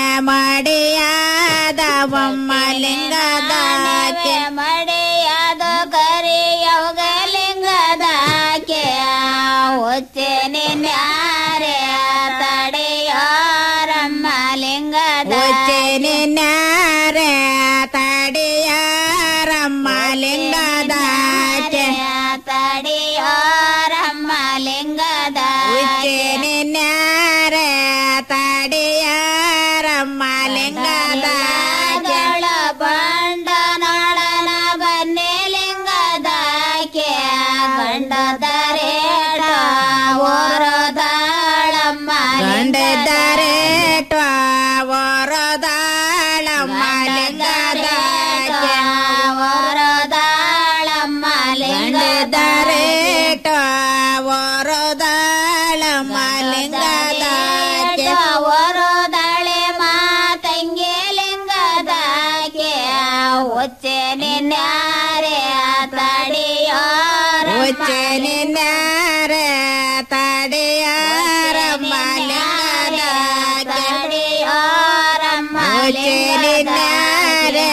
ಮಡಿಯಾದವಮ್ಮ ಲಿಂಗದಾಕೆ ಮಡಿಯಾದ ಕರಿಯೋಗ ಲಿಂಗದಾಕೆ ಒಚ್ಚೆನೆ ನ್ಯಾರೆ ತಡೆಯೋರಮ್ಮ ಲಿಂಗದ ಉಚ್ಚೆನಿನ್ನಾರೆ ತಡಿಯಾರಮ್ಮ ಲಿಂಗದಾಕೆ ತಡೆಯೋರಮ್ಮ ಲಿಂಗದ ಉಚ್ಚೆನಿನ್ನಾರೆ ತಡಿಯಾರಮ್ಮ ಲಿಂಗದಾಕೆ ಬಂಡ ನಾಡನ ಬನ್ನಿ ಲಿಂಗದಾಕೆ ಗಂಡದರೇಟ ಓರದಾಳಮ್ಮ ಗಂಡದರೆ ವರದಾಳಮ್ಮ ಲಿಂಗದಾಕೆ ಓರದಾಳಮ್ಮ ಗಂಡದರೆ ವರದಾಳಮ್ಮ ಲಿಂಗದಾಕೆ ಓರೋದಾಳೆ ಮಾತಂಗೆ ಲಿಂಗದಾಕೆ ಒಚ್ಚೆನೆ ನ್ಯಾರೆ ತಡೆಯೋರ ಉಚ್ಚೆನಿನ್ನಾರೆ ತಡಿಯಾರಮ್ಮ ಲಿಂಗದಾಕೆ ಉಚ್ಚೆನಿನ್ನಾರೆ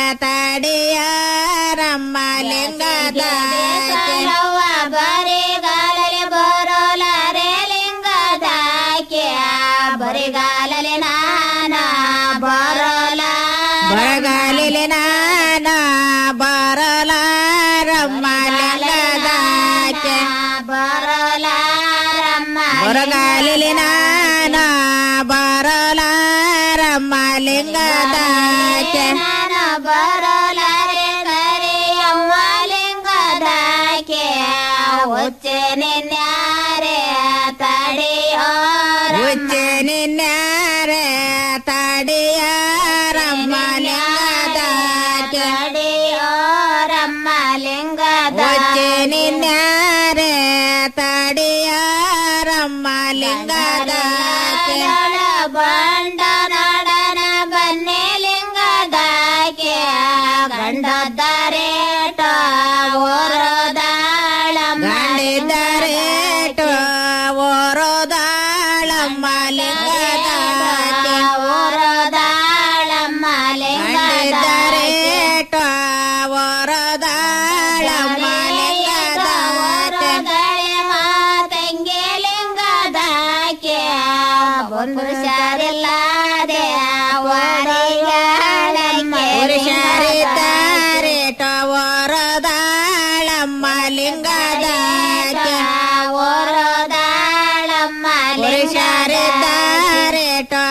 ತಡಿಯಾರಮ್ಮ ಲಿಂಗದಾಕೆ ಬರಿಗಾಲಲೆ ಬರೋಲಾರೆ ಲಿಂಗದಾಕೆ ಬರಿಗಾಲಲೆ ನಾನ ಬರೋಲ ಬರಗಾಲಿಲಿ ನಾನ ಬರಲಾರಮ್ಮ ಲಿಂಗದಾಕೆ ಬರೋಲಾರಮ್ಮ ಬರಗಾಲಿಲಿ ನಾನ ಬರಲಾರಮ್ಮ ಲಿಂಗದಾಕೆ ನಾನು ಬರೋಲಾರೆ ಕರಿಯಮ್ಮ ಲಿಂಗದಾಕೆ ಒಚ್ಚೆನೆ ನ್ಯಾರೆ ತಡೆಯೋರ ಉಚ್ಚೆನಿನ್ನಾರೆ ತಡಿಯಾರಮ್ಮ ಲಿಂಗದಾಕೆ ತಡೆಯೋರಮ್ಮ ಲಿಂಗದ ಉಚ್ಚೆನಿನ್ನಾರೆ ತಡಿಯಾರಮ್ಮ ಲಿಂಗದಾಕೆ ಬಂಡ ನಾಡನ ಬನ್ನಿ ಲಿಂಗದಾಕೆ ಗಂಡದ್ದರೇಟ ಓರೋದಾಳಮ್ಮ ಗಂಡಿದ್ದರೇಟ ಓರೋದಾಳಮ್ಮ ಲಿಂಗದಾಕೆ ಓರೋದಾಳಮ್ಮ ಲಿಂಗದಾರೇಟ ಓರೋದಾಳಮ್ಮ ಲಿಂಗದಾಕೆ ಮಾತಂಗೆ ಲಿಂಗದಾಕೆ ಪುರುಷರಿಲ್ಲದೆ ಪುರುಷರಿದ್ದಾರೆ ವರದಾಳಮ್ಮ ಲಿಂಗದಾಕೆ ವರದಾಳಮ್ಮ ಪುರುಷರಿದ್ದಾರೆ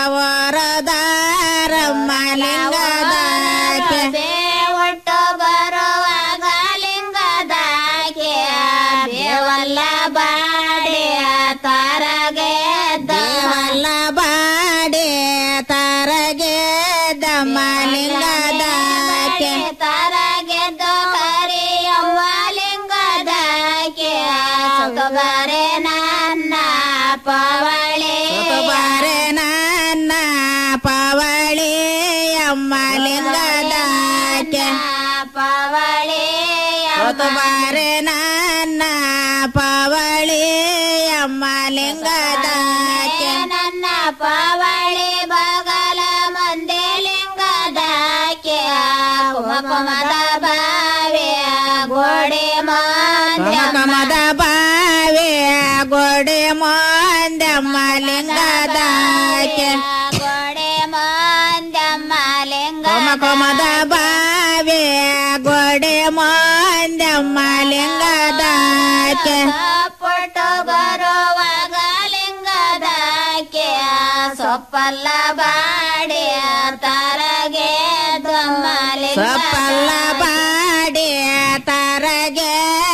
ವರದಾರಮ್ಮ ಲಿಂಗದಾಕೆ ಒಟ್ಟು ಬರುವಾಗ ಲಿಂಗದಾಕೆ ದೇವಲ್ಲ ಬಾಡಿ ತಾರಗೆ ದೇವಲ್ಲ ಬಾಡಿ ತಾರಗೆ ದಮ್ಮ ಲಿಂಗದಾಕೆ ತಾರಗೆದ್ದು ಕರಿಯವ್ವ ಲಿಂಗದಾಕೆ ಸುತುಬಾರೆ ನನ್ನ ಪವಳಿ ಸುತುಬಾರೆ ನನ್ನ ಪವಳಿ ಅಮ್ಮ ಲಿಂಗದಾಕೆ ಪವಳಿ ಸುತುಬಾರೆ ನನ್ನ ಪವಳಿ ಅಮ್ಮ ಲಿಂಗದಾಕೆ ನನ್ನ ಪವಳಿ ಬಗಲ ಮಂದೆ ಲಿಂಗದಾಕೆ ಕುಮಕುಮದ ಬಾವೆ ಗೋಡೆ ಕುಮಕುಮದ ಬಾವೆ ಗೋಡೆ ಮಂದಮ್ಮ ಲಿಂಗದಾಕೆ ಗೋಡೆ ಮಂದಮ್ಮ ಲಿಂಗ ಕುಮಕುಮದ ಬಾವೆ ಗೋಡೆ ಮಂದಮ್ಮ ಲಿಂಗದಾಕೆ ಪುಟ್ಟು ಬರುವಾಗ ಲಿಂಗದಾಕೆ ಸೊಪ್ಪಲ್ಲ ಬಾಡಿ ತಾರಗೆ ಸೊಪ್ಪಲ್ಲ ಬಾಡಿ ತಾರಗೆ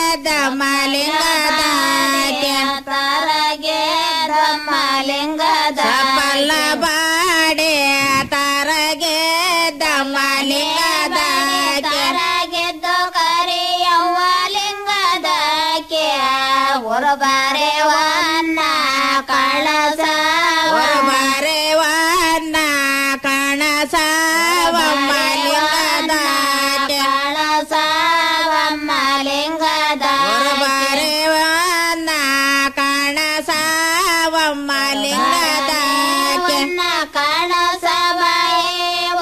ದಮಲಿಂಗದಾಕೆ ತಾರಗೆ ದಮಲಿಂಗದ ಸೊಪ್ಪಲ್ಲ ಬಾಡಿ ತಾರಗೆ ದಮಲಿಂಗದಾಕೆ ತಾರಗೆದ್ದು ಕರಿಯವ್ವ ಲಿಂಗದಾಕೆ ಹೊರಬಾರೆ ವನ್ನ ಕಳಸ ಹೊರಬಾರೆ ವನ್ನ ಕಣಸವಮ್ಮ ಲಿಂಗದಾಕೆ ಕಳಸವಮ್ಮ ಲಿಂಗದ ಹೊರಬಾರೆ ವನ್ನ ಕಣಸವಮ್ಮ ಲಿಂಗದಾಕೆ ಕಣಸಬಾಯೇ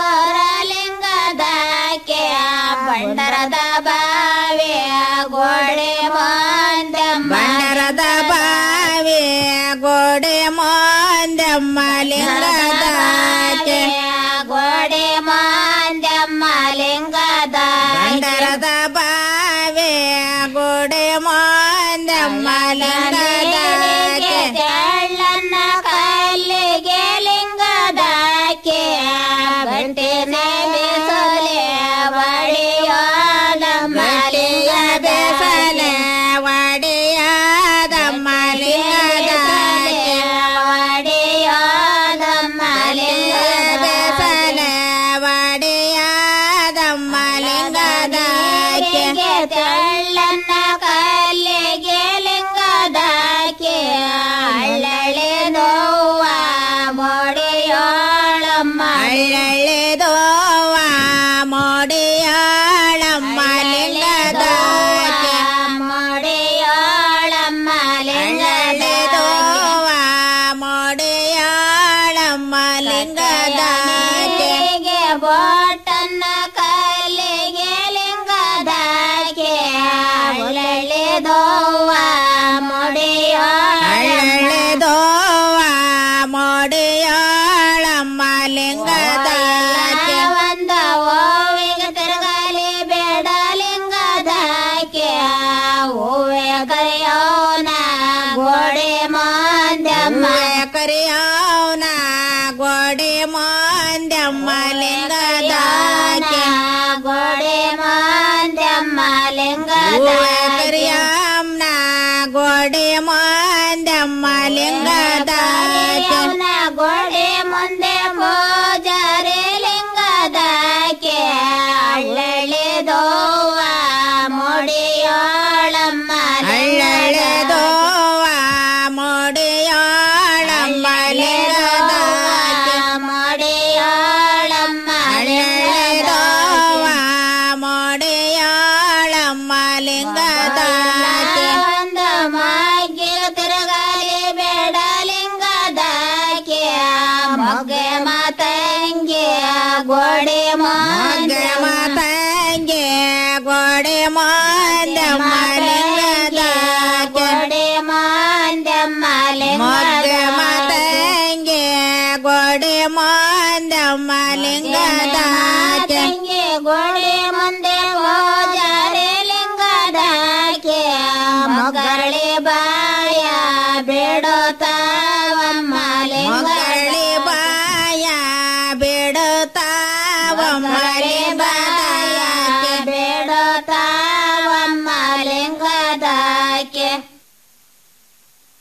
ಲಿಂಗದಾಕೆ ಬಂಡರದ ಬಾವೆ ಗೋಡೆ ಮಂದಮ್ಮ ಬಂಡರದ ಬಾವೆ ಗೋಡೆ ಮಂದಮ್ಮ ಲಿಂಗದಾಕೆ ಗೋಡೆ ಮಂದಮ್ಮ ಲಿಂಗದ ಬಂಡರದ ಬಾವೆ ಗೋಡೆ ಮಂದಮ್ಮ ಲಿಂಗದಾಕೆ ತೆಳ್ಳನ್ನ ಕಲ್ಲಿಗೆ ಲಿಂಗದಾಕೆ ಗಂಟೆನೆ ಬೇಸಲೆ ಒಡೆಯಾದಮ್ಮ ಲಿಂಗ ಬೇಸಲೆ ಒಡೆಯಾದಮ್ಮ ಲಿಂಗದಾಕೆ ಒಡೆಯಾದಮ್ಮ ಲಿಂಗ ಬೇಸಲೆ ಒಡೆಯಾದಮ್ಮ ಲಿಂಗದಾಕೆ ತೆಳ್ಳನ್ನ ಕಲ್ಲಿಗೆ ಲಿಂಗದಾಕೆ ಅಳ್ಳಳೆ ನೋವ ಮೊಡೆಯೋಳಮ್ಮ ಅಳ್ಳಳೆ ದೋವ ಮೊಡೆಯೋಳಮ್ಮ ಲಿಂಗದಾಕೆ ಮೊಡೆಯೋಳಮ್ಮ ಲಿಂಗಳೆ ದೋವ ಮೊಡೆಯೋಳಮ್ಮ ಲಿಂಗದಾಕೆ ಬೋಟನ್ನ ಕಲ್ಲಿಗೆ ಲಿಂಗದಾಕೆ ಅಳ್ಳಳೆ ದೋವ ಮೊಡೆಯೋಳಳೆ ದೋವ ಮೊಡೆಯೋಳಮ್ಮ ಲಿಂಗದಾಕೆ ಒಂದ ಓವಿಗೆ ತಿರುಗಲಿ ಬೇಡ ಲಿಂಗದಾಕೆ ಹೂವೆ ಕರೆಯೋನ ಗೋಡೆ ಮಂದಮ್ಮ ಕರೆಯೋನ ಗೋಡೆ ಮಂದಮ್ಮ ಲಿಂಗದಾಕೆ ಗೋಡೆ ಮಂದಮ್ಮ ಲಿಂಗದಾಕರಿಯಮ್ನ ಗೋಡೆ ಮಂದಮ್ಮ ಲಿಂಗದಾಕೆ ಗೋಡೆ ಮುಂದೆ ಪೂಜಾರಿ ಲಿಂಗದಾಕೆ ಅಳ್ಳಳೆ ದೋವ ಮೊಡಿಯೋಳಮ್ಮ ಅಳ್ಳಳೆ ದೋವ ಮೊಡಿಯ ಮೋಡಿಯಾಳಮ್ಮ ಲಿಂಗದಾಕೆ ಮೋಡಿಯಾಳಮ್ಮ ಎಳೆದೋವ ಮೋಡಿಯಾಳಮ್ಮ ಲಿಂಗದಾಕೆ ಒಂದು ಮಾಗಿ ತಿರುಗಲಿ ಬೇಡ ಲಿಂಗದಾಕೆ ಮೊಗ್ಗೆ ಮಾತಂಗೆ ಗೋಡೆ ಮೊಗ್ಗೆ ಮಾತಂಗೆ ಗೋಡೆ ಮಾಂದಮ್ಮ ಲಿಂಗದಾಕೆ ಗೋಡೆ ಮಾಂದಮ್ಮ ಮೊಗ್ಗೆ ಮಾತಂಗೆ ಗೋಡೆ ಮಾಂದಮ್ಮ ಲಿಂಗದಾಕೆ ಗೋಡೆ ಮುಂದೆ ಹೋಜಾರೆ ಲಿಂಗದಾಕೆ ಮಗಳೇ ಬಾಯ ಬೇಡೋತ